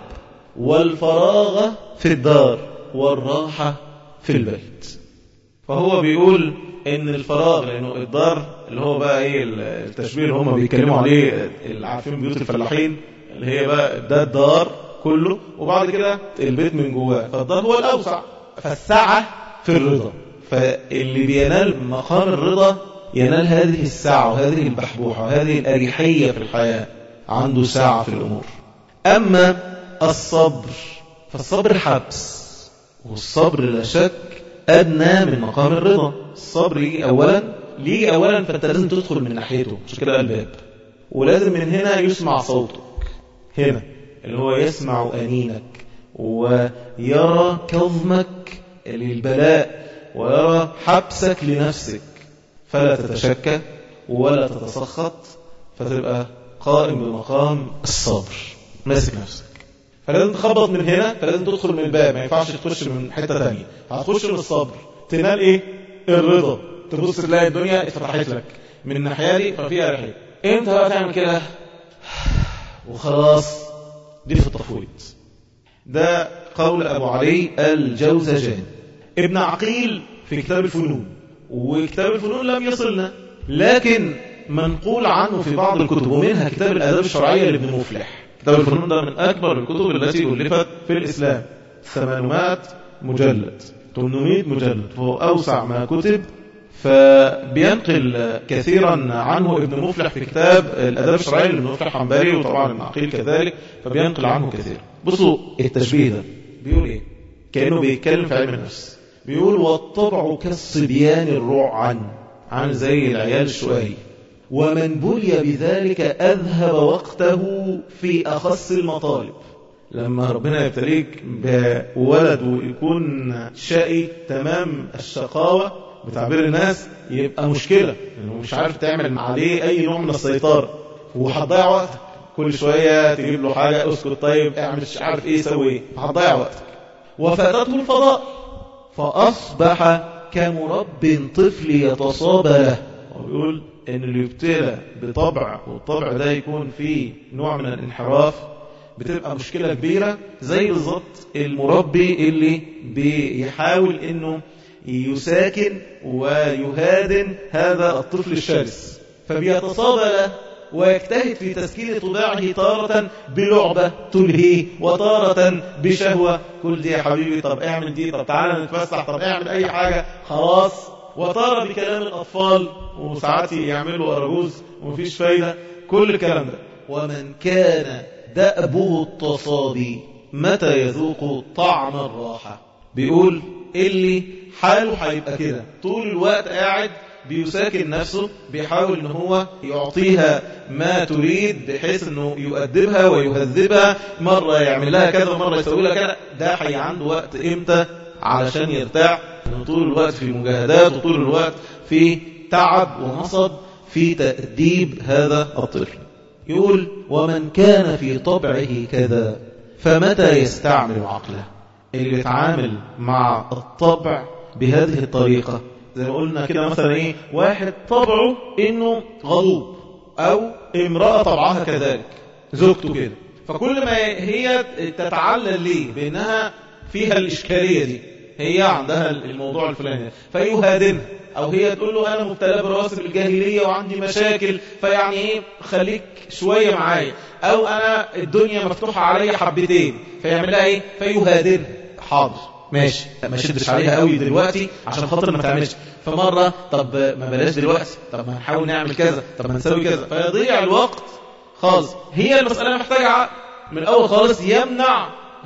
Speaker 1: والفراغ في الدار والراحة في البيت فهو بيقول ان الفراغ لانه الدار اللي هو بقى ايه التشبيه اللي هم بيتكلموا عليه اللي عارفين بيوت الفلاحين اللي هي بقى ده الدار كله وبعد كده البيت من جواه فالدار هو الاوسع فالسعه في الرضا فاللي بينال مقام الرضا ينال هذه السعه وهذه البحبوحه وهذه الاريحيه في الحياه عنده سعه في الامور اما الصبر فالصبر حبس والصبر لا شك أدنى من مقام الرضا الصبر يجي أولا ليه أولا فأنت لازم تدخل من ناحيته عشان كده الباب ولازم من هنا يسمع صوتك هنا اللي هو يسمع أنينك ويرى كظمك للبلاء ويرى حبسك لنفسك فلا تتشكى ولا تتسخط فتبقى قائم بمقام الصبر ماسك نفسك فلازم تخبط من هنا فلازم تدخل من الباب ما ينفعش تخش من حتة تانية هتخش من الصبر تنال ايه الرضا تبص تلاقي الدنيا اتفتحت لك من الناحية دي ففيها رحلة امتى بقى تعمل كده وخلاص دي في التفويض ده قول ابو علي الجوزجاني ابن عقيل في كتاب الفنون وكتاب الفنون لم يصلنا لكن منقول عنه في بعض الكتب ومنها كتاب الآداب الشرعية لابن مفلح كتاب الفنون ده من أكبر الكتب التي ألفت في الإسلام 800 مجلد 800 مجلد فهو أوسع ما كتب فبينقل كثيرا عنه ابن مفلح في كتاب الأداب الشرعية لابن مفلح حنبلي وطبعا ابن عقيل كذلك فبينقل عنه كثير بصوا التشبيه ده بيقول ايه كأنه بيتكلم في علم النفس بيقول والطبع كالصبيان الرعن عن زي العيال الشوائي ومن بلي بذلك أذهب وقته في أخص المطالب لما ربنا يبتليك بولد ويكون شقي تمام الشقاوة بتعبير الناس يبقى مشكلة لأنه مش عارف تعمل عليه أي نوع من السيطرة وهتضيع وقتك كل شوية تجيب له حاجة اسكت طيب اعمل مش عارف ايه سوي ايه هتضيع وقتك وفاتته الفضاء فأصبح كمرب طفل يتصابى له ويقول ان اللي يبتلى بطبع والطبع ده يكون فيه نوع من الانحراف بتبقى مشكلة كبيرة زي بالظبط المربي اللي بيحاول انه يساكن ويهادن هذا الطفل الشرس فبيتصابى له ويجتهد في تسكين طباعه تارة بلعبة تلهيه وتارة بشهوة كل دي يا حبيبي طب اعمل دي طب تعالى نتفسح طب اعمل اي حاجة خلاص وتارة بكلام الأطفال وساعات يعملوا أرجوز ومفيش فايدة كل الكلام ده ومن كان دأبه التصابي متى يذوق طعم الراحة بيقول اللي حاله هيبقى كده طول الوقت قاعد بيساكن نفسه بيحاول ان هو يعطيها ما تريد بحيث انه يؤدبها ويهذبها مرة يعمل لها كذا مرة يسوي لها كذا ده حي عنده وقت امتى علشان يرتاح انه طول الوقت في مجاهدات وطول الوقت في تعب ونصب في تأديب هذا الطفل يقول ومن كان في طبعه كذا فمتى يستعمل عقله اللي بيتعامل مع الطبع بهذه الطريقة زي ما قلنا كده مثلا ايه واحد طبعه انه غضوب او امرأة طبعها كذلك زوجته كده فكل ما هي تتعلل ليه بانها فيها الاشكالية دي هي عندها الموضوع الفلاني فيهادنها او هي تقول له انا مبتلى برواسب الجاهلية وعندي مشاكل فيعني ايه خليك شوية معايا او انا الدنيا مفتوحة عليا حبتين فيعمل لها ايه فيهادنها حاضر ماشي ما شدش عليها قوي دلوقتي عشان خاطر ما تعملش فمرة طب ما بلاش دلوقتي طب ما نحاول نعمل كذا طب ما نسوي كذا فيضيع الوقت خالص هي المسألة محتاجة عقل من الأول خالص يمنع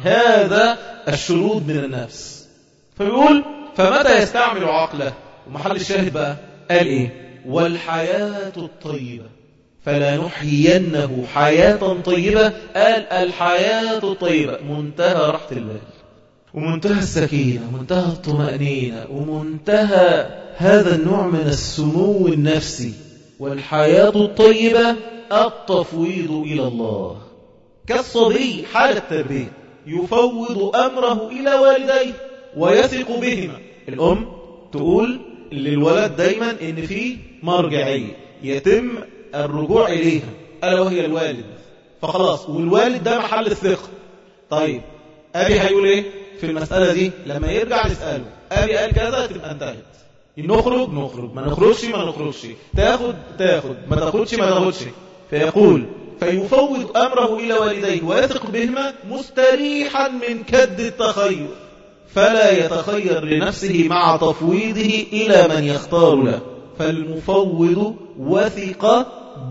Speaker 1: هذا الشرود من النفس فيقول فمتى يستعمل عقله ومحل الشاهد بقى قال ايه والحياة الطيبة فلا نحيينه حياة طيبة قال الحياة الطيبة منتهى راحة البال ومنتهى السكينة ومنتهى الطمأنينة ومنتهى هذا النوع من السمو النفسي والحياة الطيبة التفويض إلى الله كالصبي حال التربية يفوض أمره إلى والديه ويثق بهما الأم تقول للولد دايما إن في مرجعية يتم الرجوع إليها ألا وهي الوالد فخلاص والوالد ده محل الثقة طيب أبي هيقول إيه في المسألة دي لما يرجع يسأله أبي قال كذا تبقى انتهت نخرج نخرج ما نخرجش ما نخرجش تاخد تاخد ما تاخدش ما تاخدش فيقول فيفوض أمره إلى والديه ويثق بهما مستريحا من كد التخير فلا يتخير لنفسه مع تفويضه إلى من يختار له فالمفوض وثق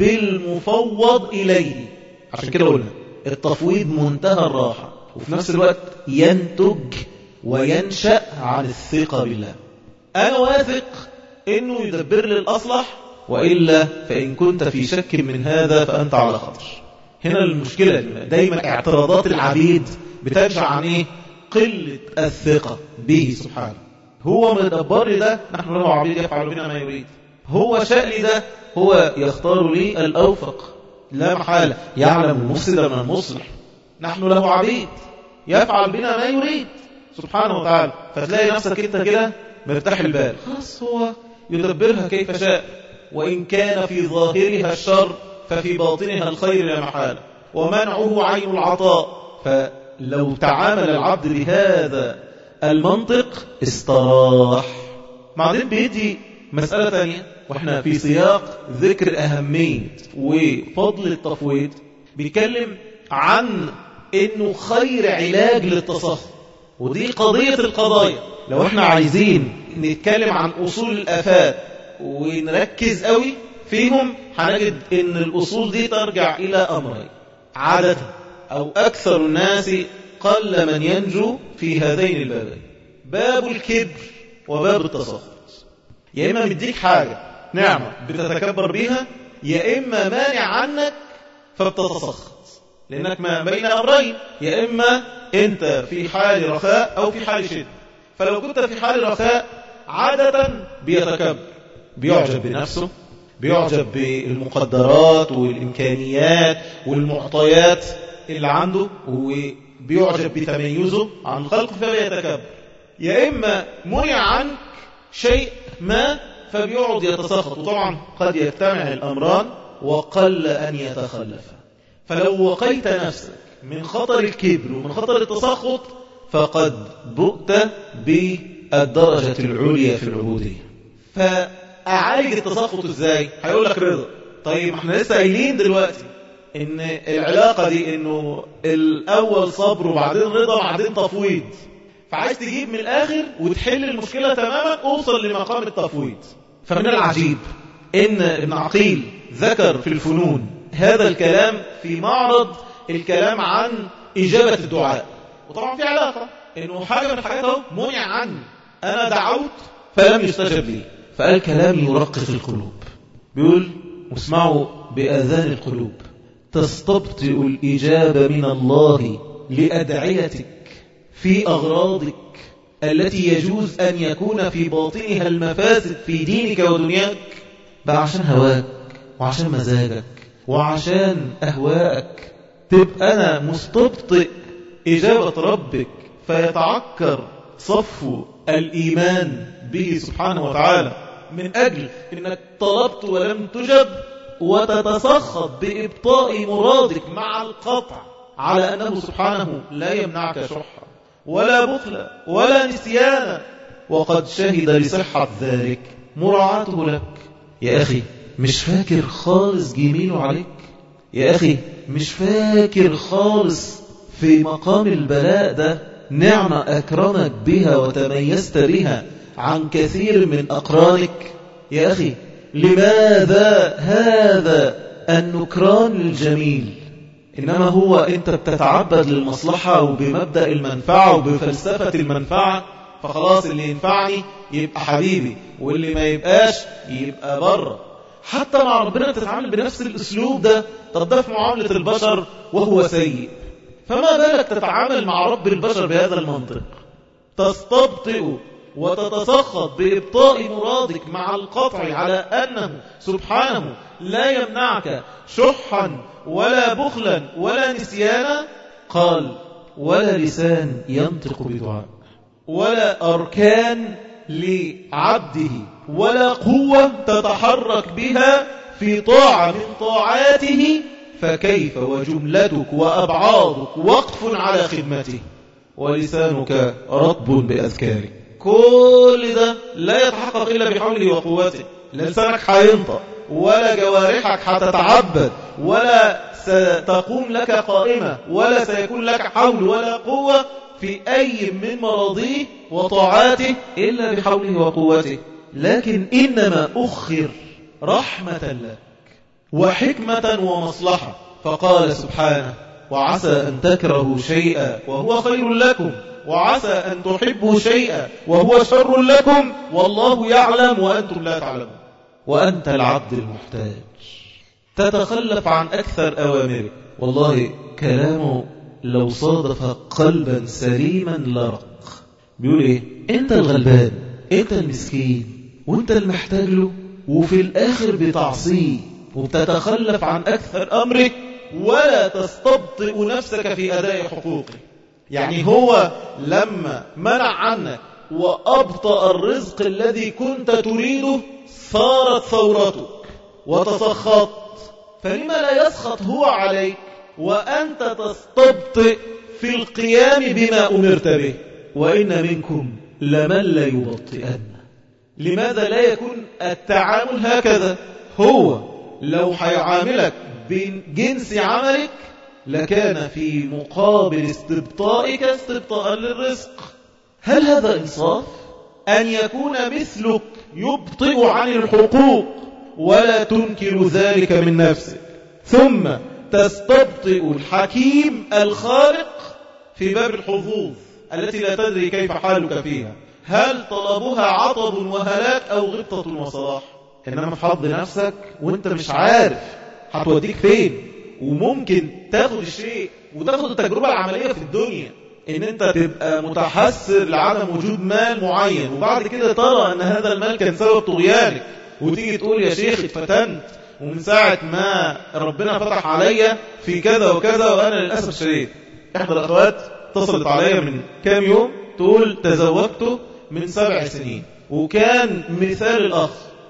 Speaker 1: بالمفوض إليه عشان كده قلنا التفويض منتهى الراحة وفي نفس الوقت ينتج وينشأ عن الثقة بالله أنا واثق أنه يدبر لي الأصلح وإلا فإن كنت في شك من هذا فأنت على خطر هنا المشكلة دايما اعتراضات العبيد بترجع عن إيه؟ قلة الثقة به سبحانه هو مدبر لي ده نحن له عبيد يفعل بنا ما يريد هو شاء لي ده هو يختار لي الأوفق لا محالة يعلم المفسد من المصلح نحن له عبيد يفعل بنا ما يريد سبحانه وتعالى فتلاقي نفسك انت كده مرتاح البال خلاص هو يدبرها كيف شاء وإن كان في ظاهرها الشر ففي باطنها الخير لا محالة ومنعه عين العطاء فلو تعامل العبد بهذا المنطق استراح بعدين بيدي مسألة ثانية واحنا في سياق ذكر أهمية وفضل التفويض بيتكلم عن انه خير علاج للتصخر ودي قضية القضايا لو احنا عايزين نتكلم عن أصول الآفات ونركز قوي فيهم هنجد ان الأصول دي ترجع إلى أمرين عادة أو أكثر الناس قل من ينجو في هذين البابين باب الكبر وباب التسخط يا إما مديك حاجة نعمة بتتكبر بيها يا إما مانع عنك فبتتسخط لأنك ما بين أمرين يا إما أنت في حال رخاء أو في حال شدة فلو كنت في حال رخاء عادة بيتكبر بيعجب بنفسه بيعجب بالمقدرات والإمكانيات والمعطيات اللي عنده وبيعجب بتميزه عن الخلق فبيتكبر يا إما منع عنك شيء ما فبيقعد يتسخط وطبعا قد يجتمع الأمران وقل أن يتخلف فلو وقيت نفسك من خطر الكبر ومن خطر التسخط فقد بؤت بالدرجة العليا في العبودية فأعالج التسخط ازاي هيقول لك رضا طيب احنا لسه قايلين دلوقتي ان العلاقة دي انه الاول صبر وبعدين رضا وبعدين تفويض فعايز تجيب من الاخر وتحل المشكلة تماما اوصل لمقام التفويض فمن العجيب ان ابن عقيل ذكر في الفنون هذا الكلام في معرض الكلام عن إجابة الدعاء وطبعا في علاقة انه حاجة من الحاجات اهو منع عني انا دعوت فلم يستجب لي فقال كلام يرقق القلوب بيقول واسمعوا بآذان القلوب تستبطئ الإجابة من الله لأدعيتك في أغراضك التي يجوز أن يكون في باطنها المفاسد في دينك ودنياك بقى عشان هواك وعشان مزاجك وعشان أهواءك تبقى أنا مستبطئ إجابة ربك فيتعكر صفو الإيمان به سبحانه وتعالى من أجل أنك طلبت ولم تجب وتتسخط بإبطاء مرادك مع القطع على أنه سبحانه لا يمنعك شحا ولا بخلا ولا نسيانا وقد شهد لصحة ذلك مراعاته لك يا أخي مش فاكر خالص جميله عليك يا أخي مش فاكر خالص في مقام البلاء ده نعمة أكرمك بها وتميزت بها عن كثير من أقرانك يا أخي لماذا هذا النكران الجميل إنما هو أنت بتتعبد للمصلحة وبمبدأ المنفعة وبفلسفة المنفعة فخلاص اللي ينفعني يبقى حبيبي واللي ما يبقاش يبقى بره حتى مع ربنا تتعامل بنفس الأسلوب ده طب ده في معاملة البشر وهو سيء فما بالك تتعامل مع رب البشر بهذا المنطق تستبطئ وتتسخط بإبطاء مرادك مع القطع على أنه سبحانه لا يمنعك شحا ولا بخلا ولا نسيانا قال ولا لسان ينطق بدعاء ولا أركان لعبده ولا قوة تتحرك بها في طاعة من طاعاته فكيف وجملتك وأبعادك وقف على خدمته ولسانك رطب بأذكارك كل ده لا يتحقق إلا بحوله وقوته لسانك هينطق ولا جوارحك هتتعبد ولا ستقوم لك قائمة ولا سيكون لك حول ولا قوة في أي من مراضيه وطاعاته إلا بحوله وقوته لكن إنما أخر رحمة لك وحكمة ومصلحة فقال سبحانه وعسى أن تكرهوا شيئا وهو خير لكم وعسى أن تحبوا شيئا وهو شر لكم والله يعلم وأنتم لا تعلمون وأنت العبد المحتاج تتخلف عن أكثر أوامرك والله كلامه لو صادف قلبا سليما لرق بيقول إيه أنت الغلبان أنت المسكين وأنت المحتاج له وفي الآخر بتعصيه وبتتخلف عن أكثر أمرك ولا تستبطئ نفسك في أداء حقوقه يعني هو لما منع عنك وأبطأ الرزق الذي كنت تريده صارت ثورتك وتسخطت فلما لا يسخط هو عليك وأنت تستبطئ في القيام بما أمرت به وإن منكم لمن لا يبطئن لماذا لا يكون التعامل هكذا هو لو هيعاملك بجنس عملك لكان في مقابل استبطائك استبطاء للرزق هل هذا إنصاف؟ أن يكون مثلك يبطئ عن الحقوق ولا تنكر ذلك من نفسك ثم تستبطئ الحكيم الخالق في باب الحظوظ التي لا تدري كيف حالك فيها هل طلبها عطب وهلاك أو غبطة وصلاح إنما في حظ نفسك وانت مش عارف هتوديك فين وممكن تاخد الشيء وتاخد التجربة العملية في الدنيا ان انت تبقى متحسر لعدم وجود مال معين وبعد كده ترى ان هذا المال كان سبب طغيانك وتيجي تقول يا شيخ اتفتنت ومن ساعة ما ربنا فتح عليا في كذا وكذا وأنا للأسف الشديد إحدى الأخوات اتصلت عليا من كام يوم تقول تزوجته من سبع سنين وكان مثال الأخ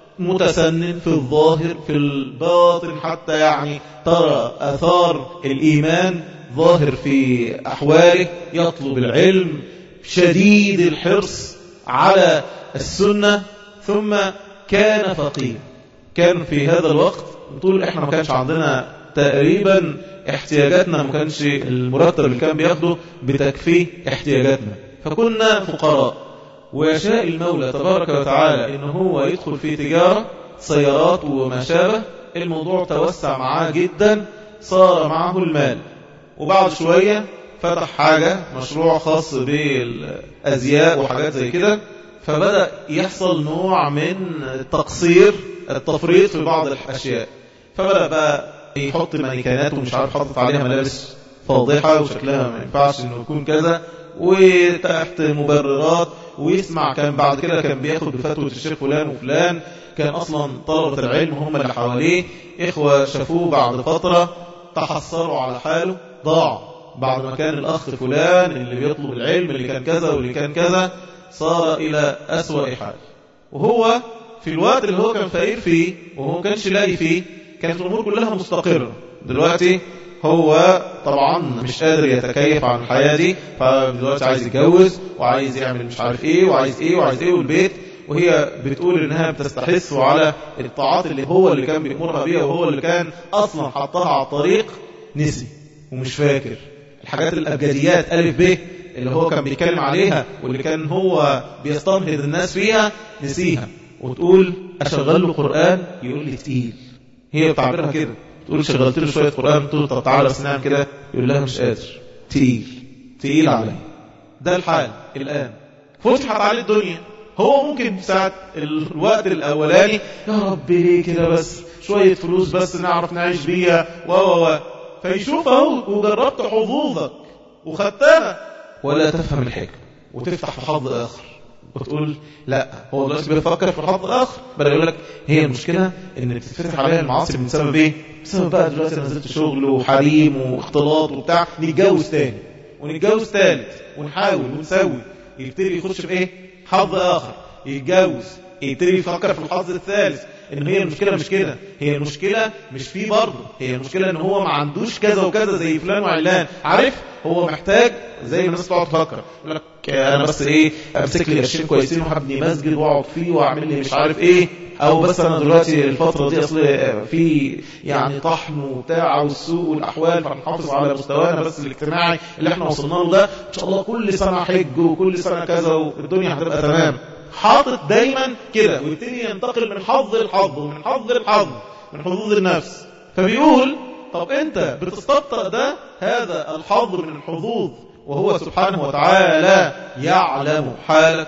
Speaker 1: متسنن في الظاهر في الباطن حتى يعني ترى أثار الإيمان ظاهر في أحواله يطلب العلم شديد الحرص على السنة ثم كان فقير كان في هذا الوقت طول احنا ما كانش عندنا تقريبا احتياجاتنا ما كانش المرتب اللي كان بياخده بتكفيه احتياجاتنا فكنا فقراء ويشاء المولى تبارك وتعالى ان هو يدخل في تجارة سيارات وما شابه الموضوع توسع معاه جدا صار معه المال وبعد شوية فتح حاجة مشروع خاص بالأزياء وحاجات زي كده فبدأ يحصل نوع من التقصير التفريط في بعض الأشياء فبدأ بقى يحط مانيكانات ومش عارف حاطط عليها ملابس فاضحة وشكلها ما ينفعش انه يكون كذا وتحت مبررات ويسمع كان بعد كده كان بياخد بفتوى الشيخ فلان وفلان كان اصلا طلبة العلم هم اللي حواليه اخوة شافوه بعد فترة تحسروا على حاله ضاع بعد ما كان الاخ فلان اللي بيطلب العلم اللي كان كذا واللي كان كذا صار الى اسوأ حال وهو في الوقت اللي هو كان فقير فيه وهو ما كانش لاقي فيه كانت الامور كلها مستقرة دلوقتي هو طبعا مش قادر يتكيف عن الحياة دي فدلوقتي عايز يتجوز وعايز يعمل مش عارف ايه وعايز ايه وعايز ايه والبيت وهي بتقول انها بتستحثه على الطاعات اللي هو اللي كان بيأمرها بيها وهو اللي كان اصلا حطها على الطريق نسي ومش فاكر الحاجات الابجديات الف ب اللي هو كان بيتكلم عليها واللي كان هو بيستنهض الناس فيها نسيها وتقول اشغل له قرآن يقول لي تقيل هي بتعبرها كده تقول شغلت له شوية قرآن تقول طب تعالى بس نعمل كده يقول لها مش قادر تقيل تقيل علي ده الحال الآن فتحت عليه الدنيا هو ممكن في ساعة الوقت الأولاني يا رب ليه كده بس شوية فلوس بس نعرف نعيش بيها و و و فيشوف اهو وجربت حظوظك وخدتها ولا تفهم الحكم وتفتح في حظ آخر وتقول لا هو دلوقتي بيفكر في حظ آخر بل يقول لك هي المشكلة ان بتتفتح عليها المعاصي من سبب ايه بسبب بقى دلوقتي انا نزلت شغل وحريم واختلاط وبتاع نتجوز تاني ونتجوز تالت ونحاول ونسوي يبتدي يخش في ايه حظ آخر يتجوز يبتدي يفكر في الحظ الثالث ان هي المشكلة مش كده هي المشكلة مش فيه برضه هي المشكلة ان هو ما عندوش كذا وكذا زي فلان وعلان عارف هو محتاج زي ما الناس تقعد تفكر يقول لك انا بس ايه امسك لي قرشين كويسين وهبني مسجد واقعد فيه واعمل لي مش عارف ايه او بس انا دلوقتي الفترة دي اصل في يعني طحن وبتاع والسوق والاحوال فنحافظ على مستوانا بس الاجتماعي اللي احنا وصلنا له ده ان شاء الله كل سنة حج وكل سنة كذا والدنيا هتبقى تمام حاطط دايما كده ويبتدي ينتقل من حظ لحظ ومن حظ لحظ من حظوظ النفس فبيقول طب انت بتستبطأ ده هذا الحظ من الحظوظ وهو سبحانه وتعالى يعلم حالك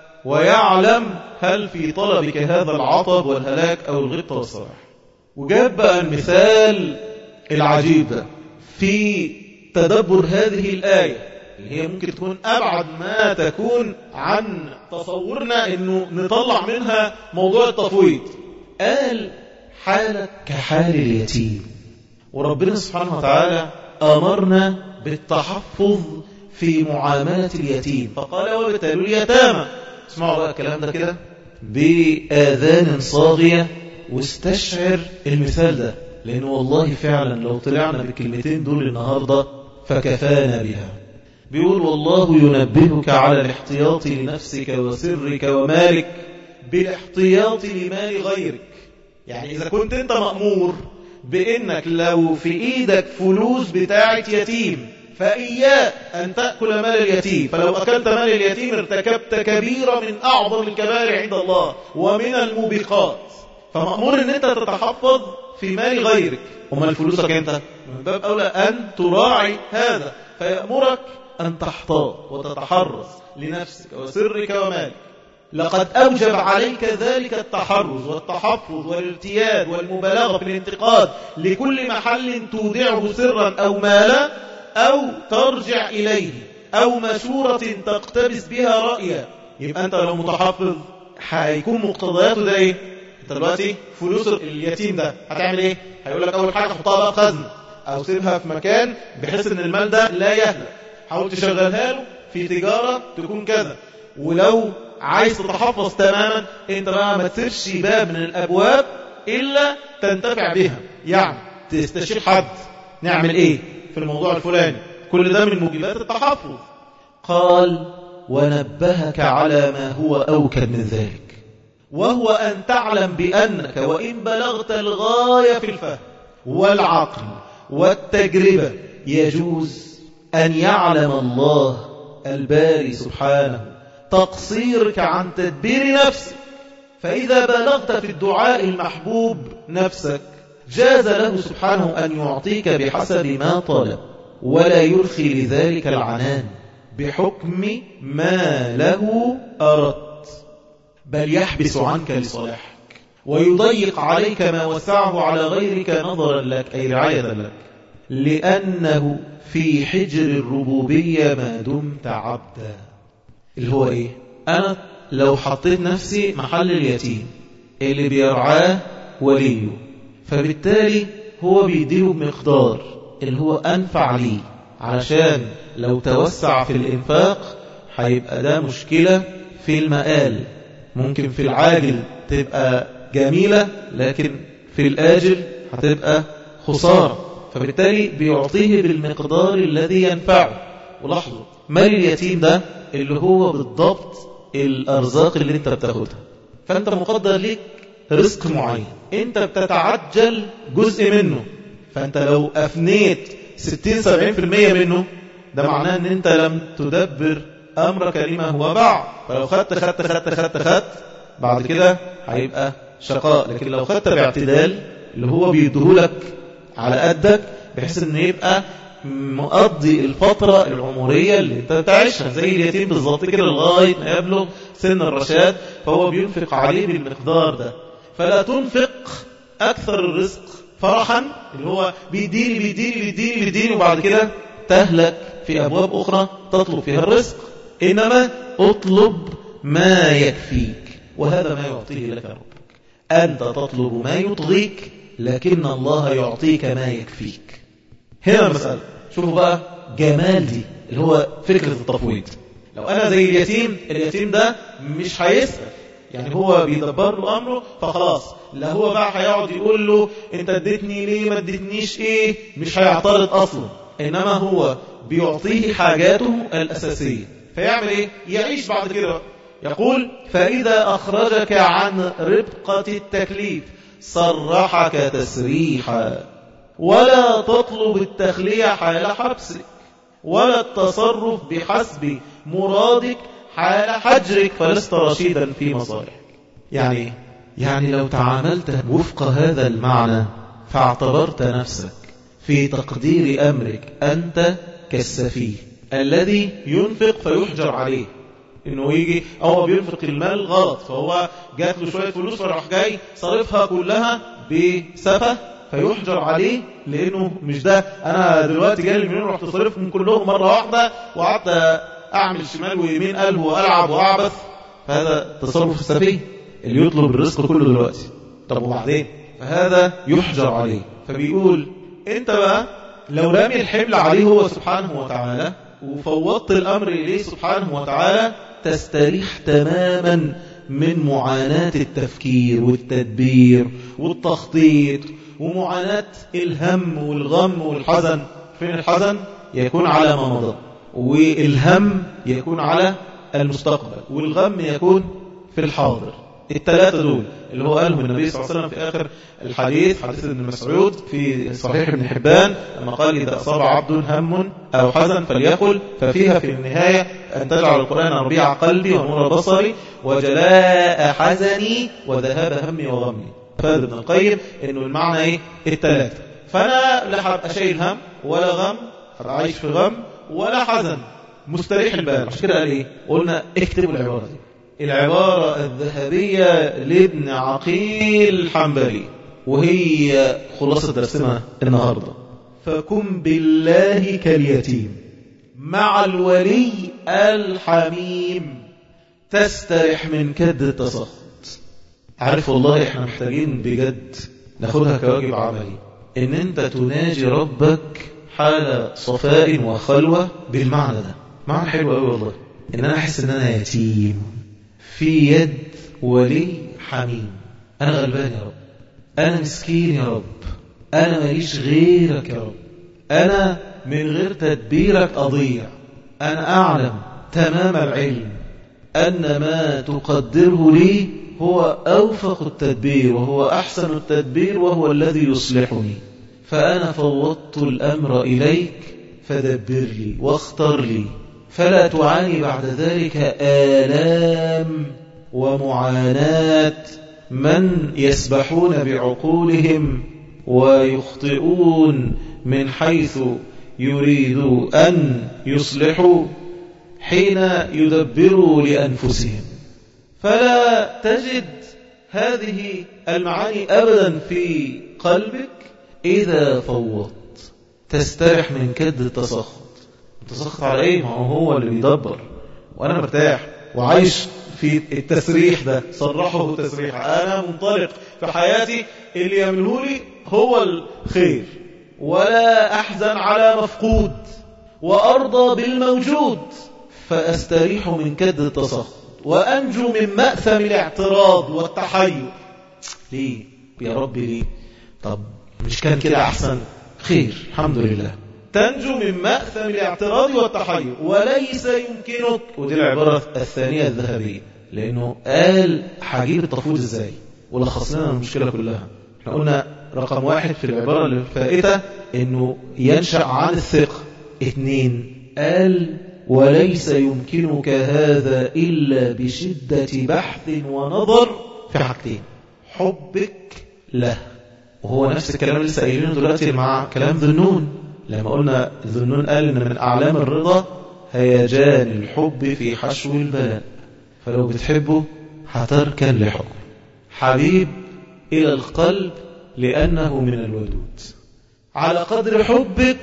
Speaker 1: ويعلم هل في طلبك هذا العطب والهلاك أو الغبطة والصلاح وجاب بقى المثال العجيب ده في تدبر هذه الآية اللي هي ممكن تكون أبعد ما تكون عن تصورنا أنه نطلع منها موضوع التفويض قال حالك كحال اليتيم وربنا سبحانه وتعالى أمرنا بالتحفظ في معاملة اليتيم فقال وابتلوا اليتامى اسمعوا بقى الكلام ده كده بآذان صاغية واستشعر المثال ده لأنه والله فعلا لو طلعنا بالكلمتين دول النهاردة فكفانا بها بيقول والله ينبهك على الاحتياط لنفسك وسرك ومالك بالاحتياط لمال غيرك يعني إذا كنت أنت مأمور بأنك لو في إيدك فلوس بتاعة يتيم فإياك أن تأكل مال اليتيم فلو أكلت مال اليتيم ارتكبت كبيرة من أعظم الكبائر عند الله ومن الموبقات فمأمور أن أنت تتحفظ في مال غيرك وما فلوسك أنت من باب أولى أن تراعي هذا فيأمرك أن تحتاط وتتحرز لنفسك وسرك ومالك لقد أوجب عليك ذلك التحرز والتحفظ والارتياد والمبالغة في الانتقاد لكل محل تودعه سرا أو مالا أو ترجع إليه أو مشورة تقتبس بها رأيا يبقى أنت لو متحفظ هيكون مقتضياته ده إيه؟ انت دلوقتي فلوس اليتيم ده هتعمل ايه هيقول لك اول حاجه حطها بقى في خزنه او سيبها في مكان بحيث ان المال ده لا يهلك حاول تشغلها له في تجاره تكون كذا ولو عايز تتحفظ تماما انت بقى ما تسيبش باب من الابواب الا تنتفع بها يعني تستشير حد نعمل ايه في الموضوع الفلاني كل ده من موجبات التحفظ قال ونبهك على ما هو أوكد من ذلك وهو أن تعلم بأنك وإن بلغت الغاية في الفهم والعقل والتجربة يجوز أن يعلم الله الباري سبحانه تقصيرك عن تدبير نفسك فإذا بلغت في الدعاء المحبوب نفسك جاز له سبحانه أن يعطيك بحسب ما طلب ولا يرخي لذلك العنان بحكم ما له أردت بل يحبس عنك لصالحك ويضيق عليك ما وسعه على غيرك نظرا لك أي رعاية لك لأنه في حجر الربوبية ما دمت عبدا اللي هو إيه أنا لو حطيت نفسي محل اليتيم اللي بيرعاه وليه فبالتالي هو بيديه بمقدار اللي هو أنفع ليه علشان لو توسع في الإنفاق هيبقى ده مشكلة في المآل ممكن في العاجل تبقى جميلة لكن في الآجل هتبقى خسارة فبالتالي بيعطيه بالمقدار الذي ينفعه ولاحظوا مال اليتيم ده اللي هو بالضبط الأرزاق اللي انت بتاخدها فانت مقدر ليك رزق معين انت بتتعجل جزء منه فانت لو أفنيت 60-70% منه ده معناه ان انت لم تدبر امرك لما هو بعد فلو خدت خدت خدت خدت خدت بعد كده هيبقى شقاء لكن لو خدت باعتدال اللي هو بيديهولك على قدك بحيث انه يبقى مقضي الفترة العمرية اللي انت بتعيشها زي اليتيم بالظبط كده لغاية ما يبلغ سن الرشاد فهو بينفق عليه بالمقدار ده فلا تنفق أكثر الرزق فرحا اللي هو بيديني بيديني بيديني بيديني وبعد كده تهلك في أبواب أخرى تطلب فيها الرزق إنما اطلب ما يكفيك وهذا ما يعطيه لك ربك أنت تطلب ما يطغيك لكن الله يعطيك ما يكفيك هنا المسألة شوفوا بقى جمال دي اللي هو فكرة التفويض لو أنا زي اليتيم اليتيم ده مش هيسأل يعني هو بيدبر له أمره فخلاص لا هو بقى هيقعد يقول له انت اديتني ليه ما اديتنيش ايه مش هيعترض أصلا إنما هو بيعطيه حاجاته الأساسية فيعمل ايه يعيش بعد كده يقول فإذا أخرجك عن ربقة التكليف صرحك تسريحا ولا تطلب التخلية حال حبسك ولا التصرف بحسب مرادك حال حجرك فلست رشيدا في مصالحك يعني يعني لو تعاملت وفق هذا المعنى فاعتبرت نفسك في تقدير أمرك أنت كالسفيه الذي ينفق فيحجر عليه انه يجي هو بينفق المال غلط فهو جات له شويه فلوس فراح جاي صارفها كلها بسفه فيحجر عليه لانه مش ده انا دلوقتي جاي لي مليون رحت صارفهم كلهم مره واحده وقعدت اعمل شمال ويمين قلب والعب واعبث فهذا تصرف السفيه اللي يطلب الرزق كله دلوقتي طب وبعدين فهذا يحجر عليه فبيقول انت بقى لو رمي الحمل عليه هو سبحانه وتعالى وفوضت الأمر إليه سبحانه وتعالى تستريح تماما من معاناة التفكير والتدبير والتخطيط ومعاناة الهم والغم والحزن فين الحزن يكون على ما مضى والهم يكون على المستقبل والغم يكون في الحاضر الثلاثة دول اللي هو قالهم النبي صلى الله عليه وسلم في آخر الحديث حديث ابن مسعود في صحيح ابن حبان لما قال إذا أصاب عبد هم أو حزن فليقل ففيها في النهاية أن تجعل القرآن ربيع قلبي ونور بصري وجلاء حزني وذهاب همي وغمي فهذا ابن القيم إنه المعنى إيه الثلاثة فأنا لا هبقى شايل هم ولا غم هبقى عايش في غم ولا حزن مستريح البال عشان كده قال إيه قلنا اكتبوا العبارة دي العبارة الذهبية لابن عقيل الحنبلي وهي خلاصة درسنا النهاردة فكن بالله كاليتيم مع الولي الحميم تسترح من كد التسخط عارف والله احنا محتاجين بجد ناخدها كواجب عملي ان انت تناجي ربك حال صفاء وخلوة بالمعنى ده معنى حلو قوي والله ان انا احس ان انا يتيم في يد ولي حميم انا غلبان يا رب انا مسكين يا رب انا ماليش غيرك يا رب انا من غير تدبيرك اضيع انا اعلم تمام العلم ان ما تقدره لي هو أوفق التدبير وهو أحسن التدبير وهو الذي يصلحني فأنا فوضت الأمر إليك فدبر لي واختر لي فلا تعاني بعد ذلك آلام ومعاناة من يسبحون بعقولهم ويخطئون من حيث يريدوا أن يصلحوا حين يدبروا لأنفسهم فلا تجد هذه المعاني أبدا في قلبك إذا فوضت تسترح من كد التسخط التسخط على إيه؟ ما هو اللي بيدبر وأنا مرتاح وعايش في التسريح ده صرحه تسريح أنا منطلق في حياتي اللي يعمله لي هو الخير ولا أحزن على مفقود وأرضى بالموجود فأستريح من كد التسخط وأنجو من مأثم الاعتراض والتحير ليه يا رب ليه طب مش كان كده أحسن خير الحمد لله تنجو من مأثم الاعتراض والتحير وليس يمكنك ودي العبارة الثانية الذهبية لأنه قال حجيب التفويض ازاي ولخص لنا المشكلة كلها احنا قلنا رقم واحد في العبارة الفائتة انه ينشأ عن الثقة اثنين قال وليس يمكنك هذا إلا بشدة بحث ونظر في حاجتين حبك له وهو نفس الكلام اللي لسه قايلينه دلوقتي مع كلام ذنون لما قلنا ذنون قال ان من اعلام الرضا هيجان الحب في حشو البلاء فلو بتحبه هتركن لحكم حبيب الى القلب لانه من الودود على قدر حبك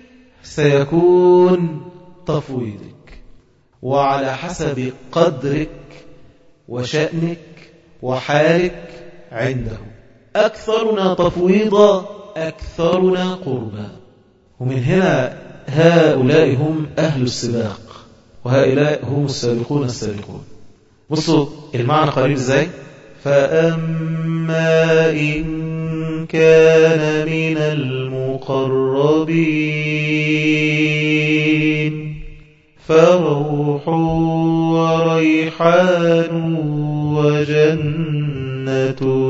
Speaker 1: سيكون تفويضك وعلى حسب قدرك وشأنك وحالك عنده أكثرنا تفويضا أكثرنا قربا ومن هنا هؤلاء هم أهل السباق وهؤلاء هم السابقون السابقون بصوا المعنى قريب ازاي فأما إن كان من المقربين فروح وريحان وجنة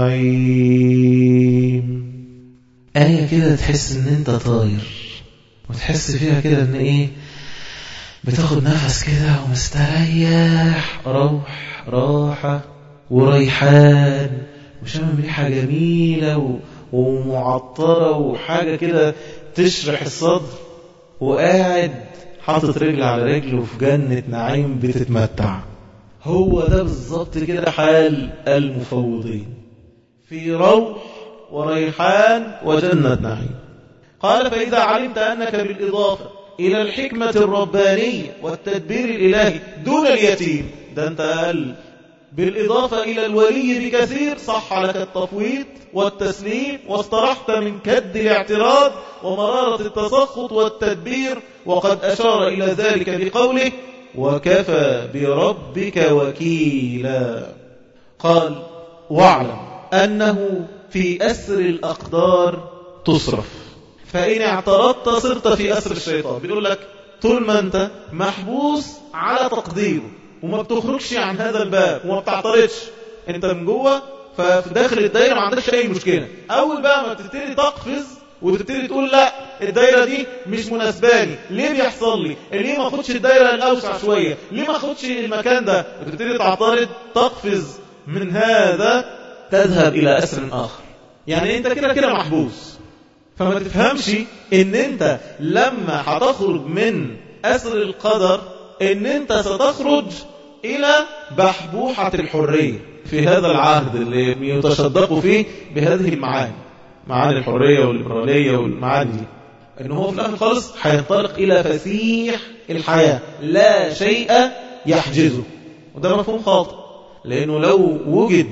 Speaker 1: نعيم آية كده تحس ان انت طاير وتحس فيها كده ان ايه بتاخد نفس كده ومستريح روح راحة وريحان وشامم ريحة جميلة و... ومعطرة وحاجة كده تشرح الصدر وقاعد حاطط رجل على رجل وفي جنة نعيم بتتمتع هو ده بالظبط كده حال المفوضين في روح وريحان وجنة نعيم قال فإذا علمت أنك بالإضافة إلى الحكمة الربانية والتدبير الإلهي دون اليتيم ده أنت قال بالإضافة إلى الولي بكثير صح لك التفويض والتسليم واسترحت من كد الاعتراض ومرارة التسخط والتدبير وقد أشار إلى ذلك بقوله وكفى بربك وكيلا قال واعلم أنه في أسر الأقدار تصرف فإن اعترضت صرت في أسر الشيطان بيقول لك طول ما أنت محبوس على تقديره وما بتخرجش عن هذا الباب وما بتعترضش انت من جوه ففي داخل الدايره ما عندكش اي مشكله اول بقى ما تبتدي تقفز وتبتدي تقول لا الدايره دي مش مناسباني ليه بيحصل لي ليه ما اخدش الدايره الاوسع شويه ليه ما اخدش المكان ده وتبتدي تعترض تقفز من هذا تذهب الى اسر اخر يعني انت كده كده محبوس فما تفهمش ان انت لما هتخرج من اسر القدر ان انت ستخرج الى بحبوحة الحرية في هذا العهد اللي يتشدق فيه بهذه المعاني معاني الحرية والليبرالية والمعاني دي ان هو في الاخر خالص هينطلق الى فسيح الحياة لا شيء يحجزه وده مفهوم خاطئ لانه لو وجد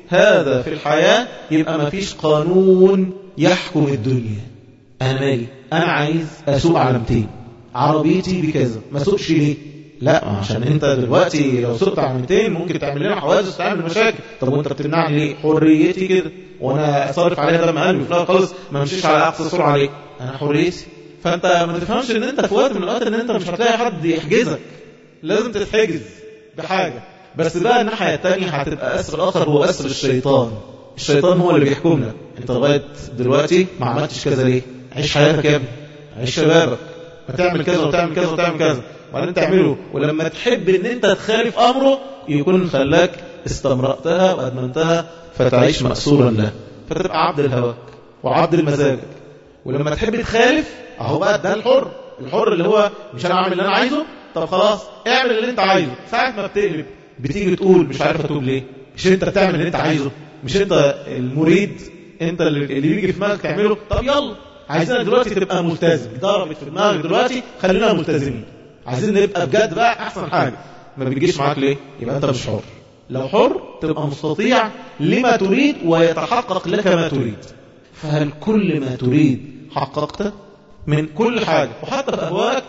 Speaker 1: هذا في الحياة يبقى ما فيش قانون يحكم الدنيا أنا مالي أنا عايز أسوق على 200 عربيتي بكذا ما سوقش ليه لا عشان انت دلوقتي لو سقت على 200 ممكن تعمل لنا حوادث تعمل مشاكل طب وانت بتمنعني ليه حريتي كده وانا صارف عليها دم قلبي في خالص ما امشيش على اقصى سرعه ليه انا حريتي فانت ما تفهمش ان انت في وقت من الاوقات ان انت مش هتلاقي حد يحجزك لازم تتحجز بحاجه بس بقى الناحيه الثانيه هتبقى اسر اخر هو اسر الشيطان الشيطان هو اللي بيحكمنا انت لغايه دلوقتي ما عملتش كذا ليه عيش حياتك يا ابني عيش شبابك هتعمل كذا وتعمل كذا وتعمل كذا وبعدين تعمله ولما تحب ان انت تخالف امره يكون خلاك استمرأتها وادمنتها فتعيش مأسورا له فتبقى عبد الهواك وعبد المزاج ولما تحب تخالف اهو بقى ده الحر الحر اللي هو مش انا اعمل اللي انا عايزه طب خلاص اعمل اللي انت عايزه ساعه ما بتقلب بتيجي تقول مش عارف اتوب ليه مش انت بتعمل اللي انت عايزه مش انت المريد انت اللي بيجي في دماغك تعمله طب يلا عايزينك دلوقتي تبقى ملتزم ضربت في دماغك دلوقتي خلينا ملتزمين عايزين نبقى بجد بقى احسن حاجه ما بتجيش معاك ليه يبقى انت مش حر لو حر تبقى مستطيع لما تريد ويتحقق لك ما تريد فهل كل ما تريد حققته من كل حاجة وحتى في أهواك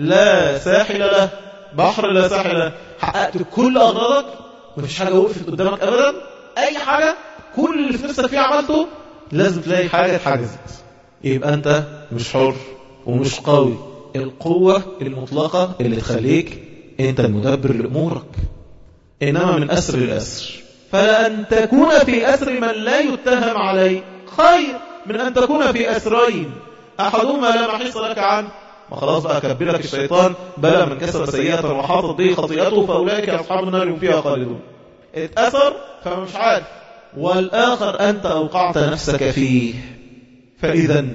Speaker 1: لا ساحل له بحر لا ساحل له حققت كل أغراضك مفيش حاجة وقفت قدامك أبدا أي حاجة كل اللي في نفسك فيه عملته لازم تلاقي حاجة اتحجزت يبقى أنت مش حر ومش قوي القوة المطلقة اللي تخليك أنت المدبر لأمورك إنما من أسر الأسر فلأن تكون في أسر من لا يتهم عليه خير من أن تكون في أسرين أحدهما لا محيص لك عنه ما خلاص بقى كبرك الشيطان بلى من كسب سيئة وحاطت به خطيئته فأولئك أصحاب النار هم فيها خالدون اتأثر فمش عارف والآخر أنت أوقعت نفسك فيه فإذا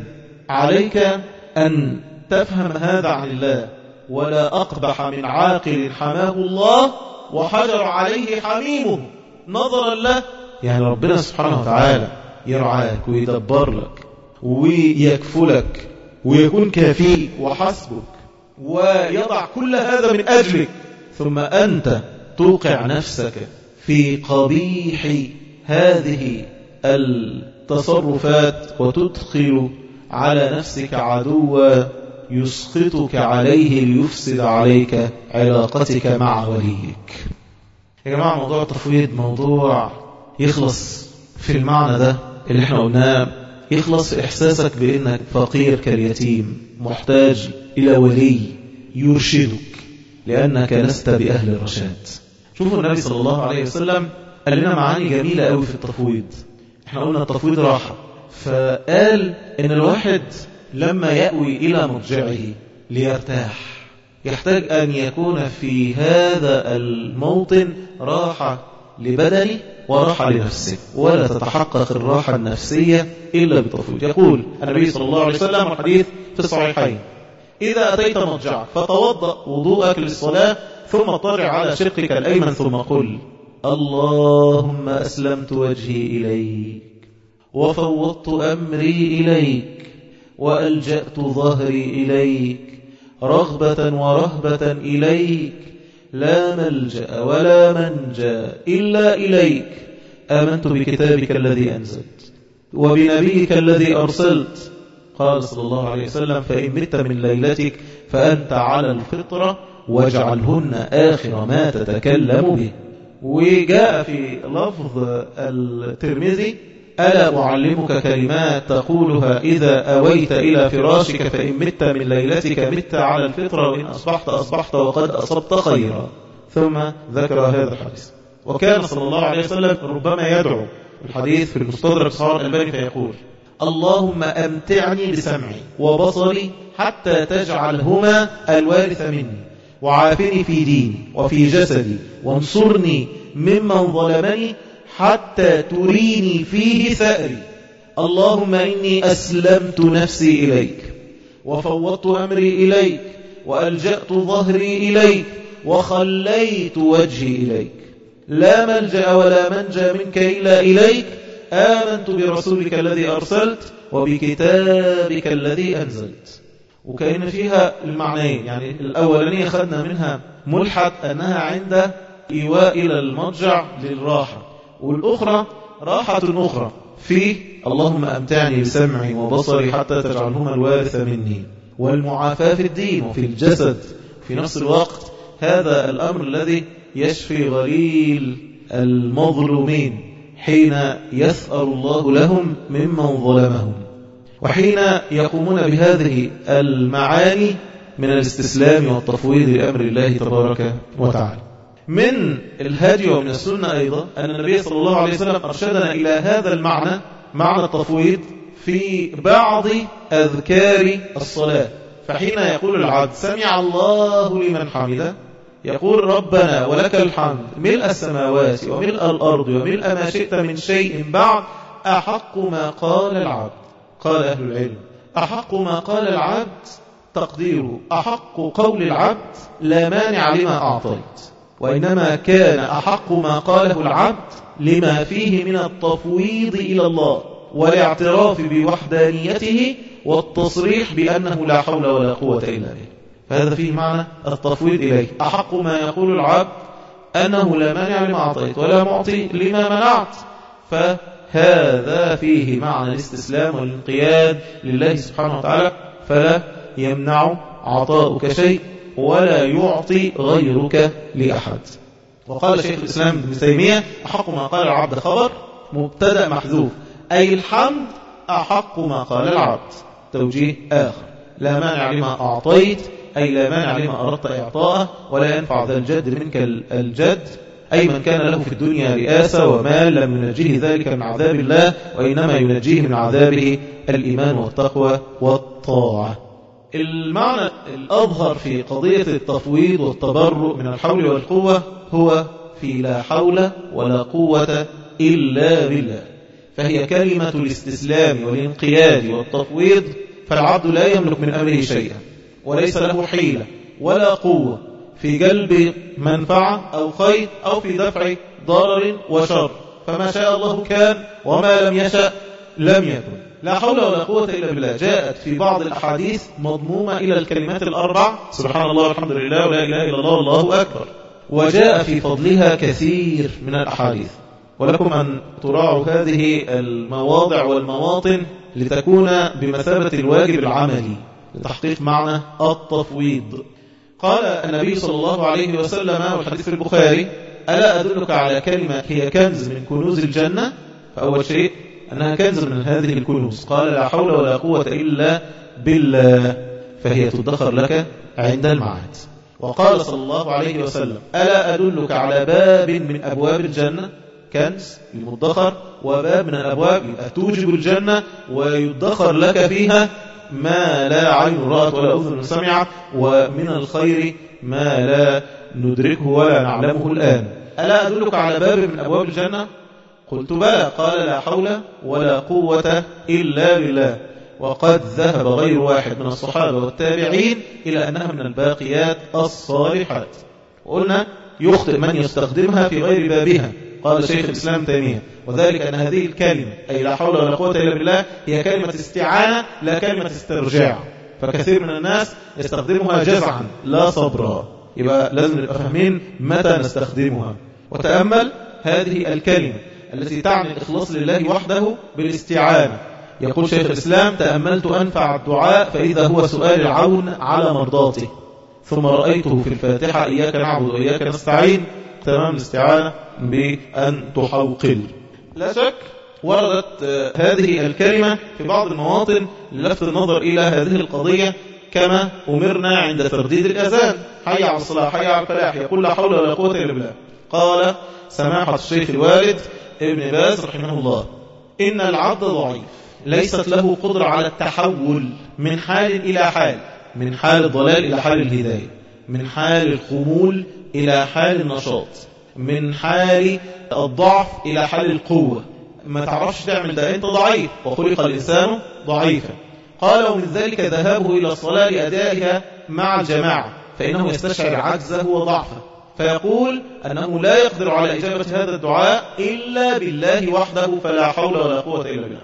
Speaker 1: عليك أن تفهم هذا عن الله ولا أقبح من عاقل حماه الله وحجر عليه حميمه نظرا له يعني ربنا سبحانه وتعالى يرعاك ويدبر لك ويكفلك ويكون كافيك وحسبك ويضع كل هذا من أجلك ثم أنت توقع نفسك في قبيح هذه التصرفات وتدخل على نفسك عدوا يسخطك عليه ليفسد عليك علاقتك مع وليك يا جماعة موضوع التفويض موضوع يخلص في المعنى ده اللي احنا قلناه يخلص في إحساسك بأنك فقير كاليتيم محتاج إلى ولي يرشدك لأنك لست بأهل الرشاد شوفوا النبي صلى الله عليه وسلم قال لنا معاني جميلة قوي في التفويض احنا قلنا التفويض راحة فقال ان الواحد لما يأوي إلى مرجعه ليرتاح يحتاج أن يكون في هذا الموطن راحة لبدنه وراحة لنفسه ولا تتحقق الراحة النفسية إلا بتفويض يقول النبي صلى الله عليه وسلم الحديث في الصحيحين إذا أتيت مرجعك فتوضأ وضوءك للصلاة ثم اطلع على شقك الأيمن ثم قل اللهم أسلمت وجهي إليك وفوضت أمري إليك وألجأت ظهري إليك رغبة ورهبة إليك لا ملجأ ولا منجا إلا إليك آمنت بكتابك الذي أنزلت وبنبيك الذي أرسلت قال صلى الله عليه وسلم فإن مت من ليلتك فأنت على الفطرة واجعلهن آخر ما تتكلم به وجاء في لفظ الترمذي ألا أعلمك كلمات تقولها إذا أويت إلى فراشك فإن مت من ليلتك مت على الفطرة وإن أصبحت أصبحت وقد أصبت خيرا ثم ذكر هذا الحديث وكان صلى الله عليه وسلم ربما يدعو الحديث في المستدرك صار الألباني فيقول اللهم أمتعني بسمعي وبصري حتى تجعلهما الوارث مني وعافني في ديني وفي جسدي وانصرني ممن ظلمني حتى تريني فيه ثأري اللهم إني أسلمت نفسي إليك وفوضت أمري إليك وألجأت ظهري إليك وخليت وجهي إليك لا ملجأ ولا منجى منك إلا إليك آمنت برسولك الذي أرسلت وبكتابك الذي أنزلت وكأن فيها المعنيين يعني الأولانية خدنا منها ملحق أنها عند إيواء إلى المرجع للراحة والأخرى راحة أخرى في اللهم أمتعني بسمعي وبصري حتى تجعلهما الوارث مني والمعافاة في الدين وفي الجسد في نفس الوقت هذا الأمر الذي يشفي غليل المظلومين حين يسأل الله لهم ممن ظلمهم وحين يقومون بهذه المعاني من الاستسلام والتفويض لأمر الله تبارك وتعالى من الهدي ومن السنة أيضا أن النبي صلى الله عليه وسلم أرشدنا إلى هذا المعنى معنى التفويض في بعض أذكار الصلاة فحين يقول العبد سمع الله لمن حمده يقول ربنا ولك الحمد ملء السماوات وملء الأرض وملء ما شئت من شيء بعد أحق ما قال العبد قال أهل العلم أحق ما قال العبد تقديره أحق قول العبد لا مانع لما أعطيت وإنما كان أحق ما قاله العبد لما فيه من التفويض إلى الله والاعتراف بوحدانيته والتصريح بأنه لا حول ولا قوة إلا به فهذا فيه معنى التفويض إليه أحق ما يقول العبد أنه لا مانع لما أعطيت ولا معطي لما منعت فهذا فيه معنى الاستسلام والانقياد لله سبحانه وتعالى فلا يمنع عطاؤك شيء ولا يعطي غيرك لأحد وقال شيخ الإسلام ابن تيمية أحق ما قال العبد خبر مبتدأ محذوف أي الحمد أحق ما قال العبد توجيه آخر لا مانع لما أعطيت أي لا مانع لما أردت إعطاءه ولا ينفع ذا الجد منك الجد أي من كان له في الدنيا رئاسة ومال لم ينجيه ذلك من عذاب الله وإنما ينجيه من عذابه الإيمان والتقوى والطاعة المعنى الأظهر في قضية التفويض والتبرؤ من الحول والقوة هو في لا حول ولا قوة إلا بالله فهي كلمة الاستسلام والانقياد والتفويض فالعبد لا يملك من أمره شيئا وليس له حيلة ولا قوة في جلب منفعة أو خير أو في دفع ضرر وشر فما شاء الله كان وما لم يشأ لم يكن لا حول ولا قوة إلا بالله جاءت في بعض الأحاديث مضمومة إلى الكلمات الأربع سبحان الله والحمد لله ولا إله إلا الله والله أكبر وجاء في فضلها كثير من الأحاديث ولكم أن تراعوا هذه المواضع والمواطن لتكون بمثابة الواجب العملي لتحقيق معنى التفويض قال النبي صلى الله عليه وسلم والحديث في البخاري ألا أدلك على كلمة هي كنز من كنوز الجنة فأول شيء أنها كنز من هذه الكنوز قال لا حول ولا قوة إلا بالله فهي تدخر لك عند المعاد وقال صلى الله عليه وسلم ألا أدلك على باب من أبواب الجنة كنز المدخر وباب من الأبواب توجب الجنة ويدخر لك فيها ما لا عين رأت ولا أذن سمعت ومن الخير ما لا ندركه ولا نعلمه الآن ألا أدلك على باب من أبواب الجنة قلت بلى قال لا حول ولا قوة إلا بالله وقد ذهب غير واحد من الصحابة والتابعين إلى أنها من الباقيات الصالحات وقلنا يخطئ من يستخدمها في غير بابها قال شيخ الإسلام تيمية وذلك أن هذه الكلمة أي لا حول ولا قوة إلا بالله هي كلمة استعانة لا كلمة استرجاع فكثير من الناس يستخدمها جزعا لا صبرا يبقى لازم نبقى فاهمين متى نستخدمها وتأمل هذه الكلمة التي تعني الإخلاص لله وحده بالاستعانة يقول شيخ الإسلام تأملت أنفع الدعاء فإذا هو سؤال العون على مرضاته ثم رأيته في الفاتحة إياك نعبد وإياك نستعين تمام الاستعانة بأن تحوقل لا شك وردت هذه الكلمة في بعض المواطن للفت النظر إلى هذه القضية كما أمرنا عند ترديد الأذان حي على الصلاة حي على الفلاح يقول لا حول ولا قوة إلا بالله قال سماحة الشيخ الوالد ابن باز رحمه الله إن العبد ضعيف ليست له قدرة على التحول من حال إلى حال من حال الضلال إلى حال الهداية من حال الخمول إلى حال النشاط من حال الضعف إلى حال القوة ما تعرفش تعمل ده أنت ضعيف وخلق الإنسان ضعيفا قال ومن ذلك ذهابه إلى الصلاة لأدائها مع الجماعة فإنه يستشعر عجزه وضعفه فيقول أنه لا يقدر على إجابة هذا الدعاء إلا بالله وحده فلا حول ولا قوة إلا بالله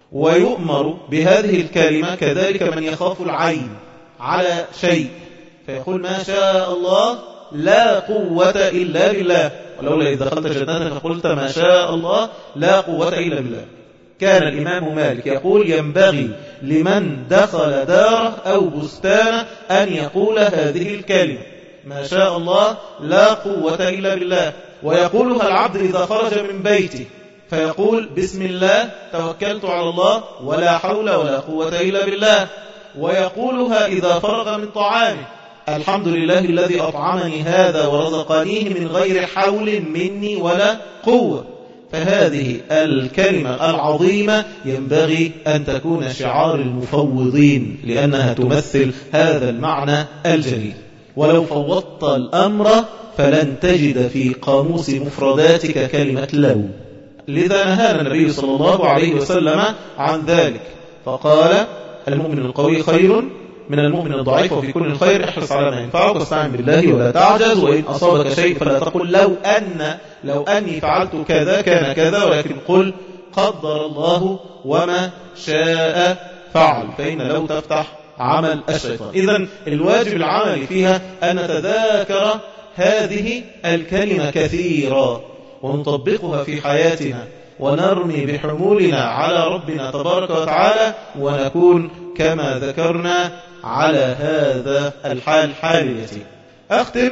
Speaker 1: ويؤمر بهذه الكلمة كذلك من يخاف العين على شيء فيقول ما شاء الله لا قوة إلا بالله ولولا إذا دخلت جنتك قلت ما شاء الله لا قوة إلا بالله كان الإمام مالك يقول ينبغي لمن دخل داره أو بستانه أن يقول هذه الكلمة ما شاء الله لا قوة إلا بالله ويقولها العبد إذا خرج من بيته فيقول بسم الله توكلت على الله ولا حول ولا قوة إلا بالله ويقولها إذا فرغ من طعامه الحمد لله الذي أطعمني هذا ورزقنيه من غير حول مني ولا قوة فهذه الكلمة العظيمة ينبغي أن تكون شعار المفوضين لأنها تمثل هذا المعنى الجليل ولو فوضت الأمر فلن تجد في قاموس مفرداتك كلمة لو لذا نهانا النبي صلى الله عليه وسلم عن ذلك فقال المؤمن القوي خير من المؤمن الضعيف وفي كل خير احرص على ما ينفعك واستعن بالله ولا تعجز وإن أصابك شيء فلا تقل لو أن لو أني فعلت كذا كان كذا ولكن قل قدر الله وما شاء فعل فإن لو تفتح عمل الشيطان إذا الواجب العملي فيها أن نتذاكر هذه الكلمة كثيرا ونطبقها في حياتنا ونرمي بحمولنا على ربنا تبارك وتعالى ونكون كما ذكرنا على هذا الحال حال اليتيم أختم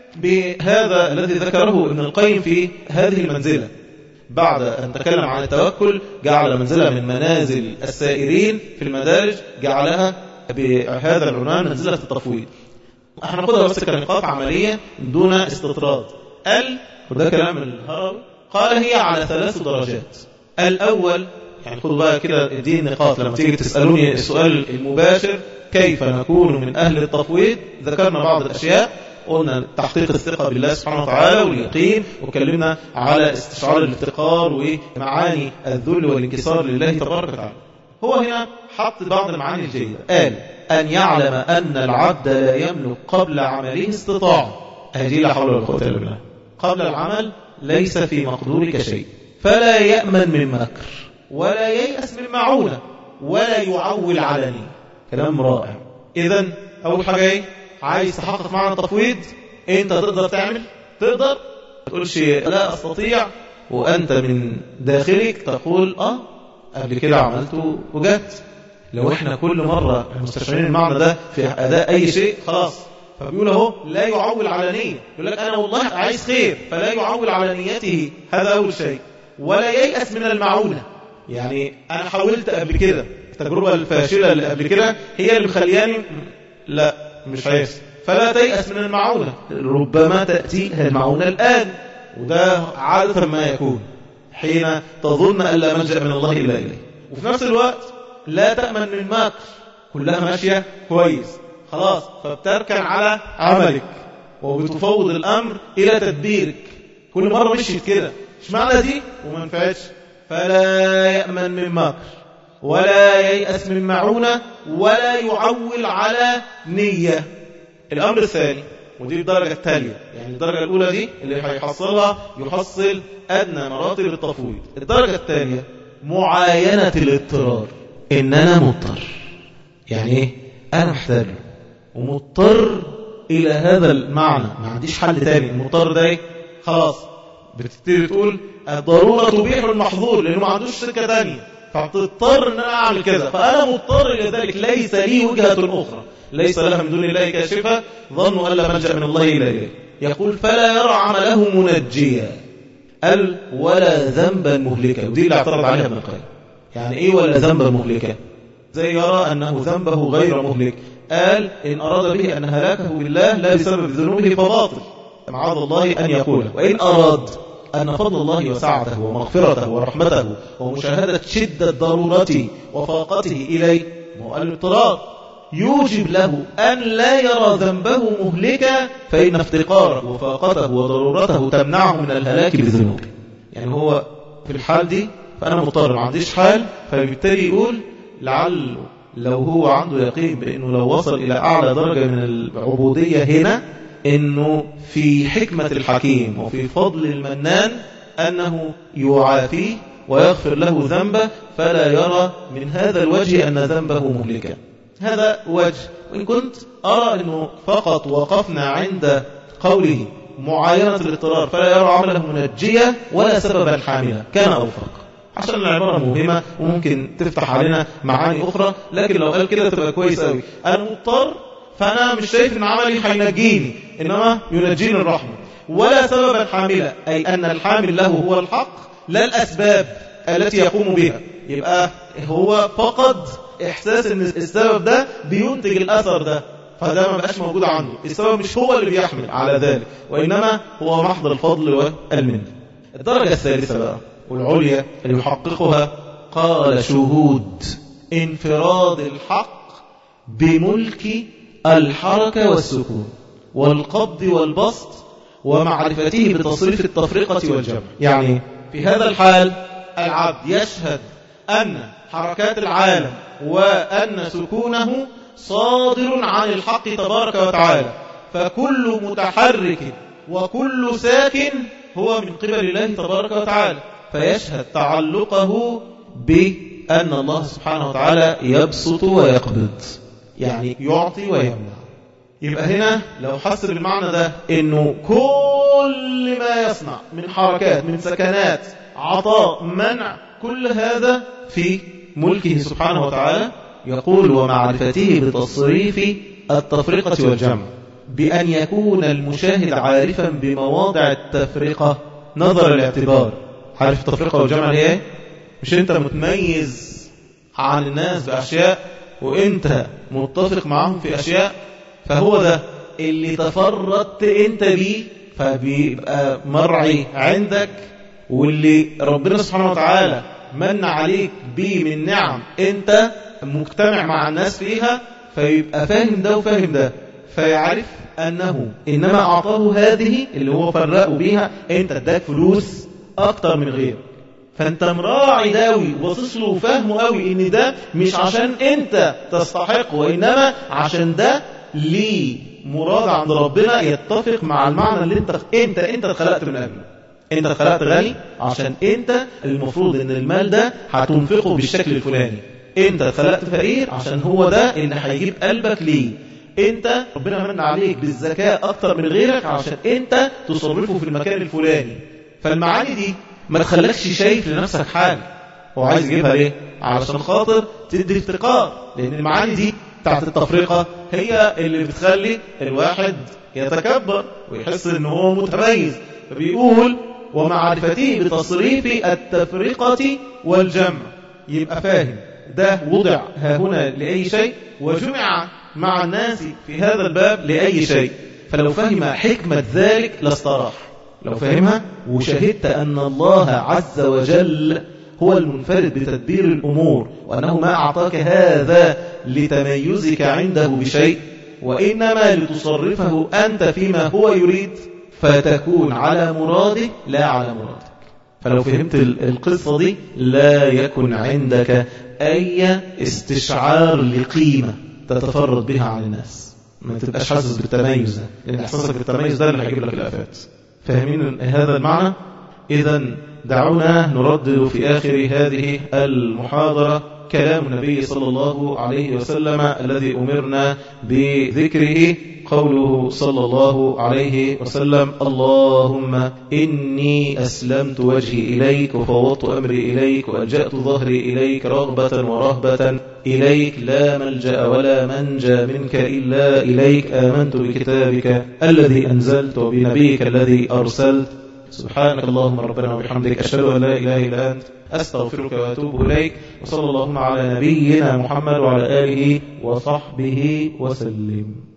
Speaker 1: بهذا الذي ذكره ابن القيم في هذه المنزلة بعد أن تكلم عن التوكل جعل منزلة من منازل السائرين في المدارج جعلها بهذا العنوان منزلة التفويض احنا ناخدها بس كنقاط عملية دون استطراد ال وده كلام الهروي قال هي على ثلاث درجات الأول يعني خدوا بقى كده دي النقاط لما تيجي تسألوني السؤال المباشر كيف نكون من أهل التفويض ذكرنا بعض الأشياء قلنا تحقيق الثقة بالله سبحانه وتعالى واليقين وكلمنا على استشعار الافتقار ومعاني الذل والانكسار لله تبارك وتعالى هو هنا حط بعض المعاني الجيدة قال أن يعلم أن العبد لا يملك قبل عمله استطاعة هذه لا حول ولا قوة إلا بالله قبل العمل ليس في مقدورك شيء فلا يأمن من مكر ولا ييأس من معونة ولا يعول علني كلام رائع إذا أول حاجة إيه عايز تحقق معنى التفويض أنت تقدر تعمل تقدر ما تقولش لا أستطيع وأنت من داخلك تقول آه قبل كده عملته وجت لو احنا كل مرة مستشعرين المعنى ده في أداء أي شيء خلاص فبيقول اهو لا يعول على نية يقول لك أنا والله عايز خير فلا يعول على نيته هذا أول شيء ولا ييأس من المعونة يعني أنا حاولت قبل كده التجربة الفاشلة اللي قبل كده هي اللي مخلياني لا مش عايز فلا تيأس من المعونة ربما تأتي المعونة الآن وده عادة ما يكون حين تظن أن لا ملجأ من الله إلا إليه وفي نفس الوقت لا تأمن من مكر كلها ماشية كويس خلاص فبتركن على عملك وبتفوض الأمر إلى تدبيرك كل مرة مشيت كده مش معنى دي وما نفعتش فلا يأمن من مكر ولا ييأس من معونة ولا يعول على نية الأمر الثاني ودي الدرجة التالية يعني الدرجة الأولى دي اللي هيحصلها يحصل أدنى مراتب التفويض الدرجة الثانية معاينة الاضطرار إن أنا مضطر يعني إيه أنا محتاج ومضطر إلى هذا المعنى ما عنديش حل تاني المضطر ده إيه خلاص بتبتدي تقول الضرورة تبيح المحظور لأنه ما عندوش سكة تانية فبتضطر ان انا اعمل كذا فانا مضطر الى ذلك ليس لي وجهة اخرى ليس لها من دون الله كاشفة ظنوا ألا ملجأ من الله إلى إليه يقول فلا يرى عمله منجيا قال ولا ذنبا مهلكا ودي اللي اعترض عليها ابن القيم يعني ايه ولا ذنبا مهلكا زي يرى أنه ذنبه غير مهلك قال إن أراد به أن هلاكه بالله لا بسبب ذنوبه فباطل معاذ الله أن يقول وإن أراد أن فضل الله وسعته ومغفرته ورحمته ومشاهدة شدة ضرورته وفاقته إليه هو الاضطرار يوجب له أن لا يرى ذنبه مهلكا فإن افتقاره وفاقته وضرورته تمنعه من الهلاك بذنوبه يعني هو في الحال دي فأنا مضطر ما عنديش حال فبالتالي يقول لعل لو هو عنده يقين بأنه لو وصل إلى أعلى درجة من العبودية هنا أنه في حكمة الحكيم وفي فضل المنان أنه يعافيه ويغفر له ذنبه فلا يرى من هذا الوجه أن ذنبه مهلكا هذا وجه وإن كنت أرى أنه فقط وقفنا عند قوله معاينة الاضطرار فلا يرى عمله منجية ولا سببا حاملا كان أوفق عشان العبارة مهمة وممكن تفتح علينا معاني أخرى لكن لو قال كده تبقى كويس قوي أنا مضطر فأنا مش شايف إن عملي هينجيني إنما ينجيني الرحمة ولا سببا حاملا أي أن الحامل له هو الحق لا الأسباب التي يقوم بها يبقى هو فقد إحساس أن السبب ده بينتج الأثر ده فده ما بقاش موجود عنده السبب مش هو اللي بيحمل على ذلك وإنما هو محض الفضل والمن الدرجة الثالثة بقى والعليا اللي يحققها قال شهود انفراد الحق بملك الحركة والسكون والقبض والبسط ومعرفته بتصريف التفرقة والجمع يعني في هذا الحال العبد يشهد أن حركات العالم وأن سكونه صادر عن الحق تبارك وتعالى فكل متحرك وكل ساكن هو من قبل الله تبارك وتعالى فيشهد تعلقه بأن الله سبحانه وتعالى يبسط ويقبض يعني يعطي ويمنع يبقى هنا لو حس بالمعنى ده انه كل ما يصنع من حركات من سكنات عطاء منع كل هذا في ملكه سبحانه وتعالى يقول ومعرفته بتصريف التفرقة والجمع بأن يكون المشاهد عارفا بمواضع التفرقة نظر الاعتبار عارف التفرقة والجمع هي ايه؟ مش انت متميز عن الناس بأشياء وانت متفق معهم في أشياء فهو ده اللي تفردت انت بيه فبيبقى مرعي عندك واللي ربنا سبحانه وتعالى من عليك بيه من نعم انت مجتمع مع الناس فيها فيبقى فاهم ده وفاهم ده فيعرف أنه إنما أعطاه هذه اللي هو فرقه بيها أنت اداك فلوس أكتر من غيره فأنت مراعي داوي وباصص له وفاهمه قوي إن ده مش عشان أنت تستحق وإنما عشان ده ليه مراد عند ربنا يتفق مع المعنى اللي انت انت انت اتخلقت من قبله انت اتخلقت غني عشان انت المفروض ان المال ده هتنفقه بالشكل الفلاني انت اتخلقت فقير عشان هو ده اللي هيجيب قلبك ليه انت ربنا من عليك بالذكاء اكتر من غيرك عشان انت تصرفه في المكان الفلاني فالمعاني دي ما تخلكش شايف لنفسك حاجه هو عايز يجيبها ليه علشان خاطر تدي افتقار لان المعاني دي بتاعت التفرقة هي اللي بتخلي الواحد يتكبر ويحس ان هو متميز فبيقول ومعرفته بتصريف التفرقة والجمع يبقى فاهم ده وضع ها هنا لأي شيء وجمع مع الناس في هذا الباب لأي شيء فلو فهم حكمة ذلك لاستراح لو فهمها وشهدت أن الله عز وجل هو المنفرد بتدبير الأمور وأنه ما أعطاك هذا لتميزك عنده بشيء وإنما لتصرفه أنت فيما هو يريد فتكون على مراده لا على مرادك فلو فهمت القصة دي لا يكن عندك أي استشعار لقيمة تتفرد بها عن الناس ما تبقاش حاسس بالتميز ده لأن إحساسك بالتميز ده اللي هيجيب لك الآفات فاهمين هذا المعنى إذا دعونا نردد في آخر هذه المحاضرة كلام النبي صلى الله عليه وسلم الذي أمرنا بذكره قوله صلى الله عليه وسلم اللهم إني أسلمت وجهي إليك وفوضت أمري إليك وألجأت ظهري إليك رغبة ورهبة إليك لا ملجأ ولا منجى منك إلا إليك آمنت بكتابك الذي أنزلت وبنبيك الذي أرسلت سبحانك اللهم ربنا وبحمدك أشهد أن لا إله إلا أنت أستغفرك وأتوب إليك وصلى اللهم على نبينا محمد وعلى آله وصحبه وسلم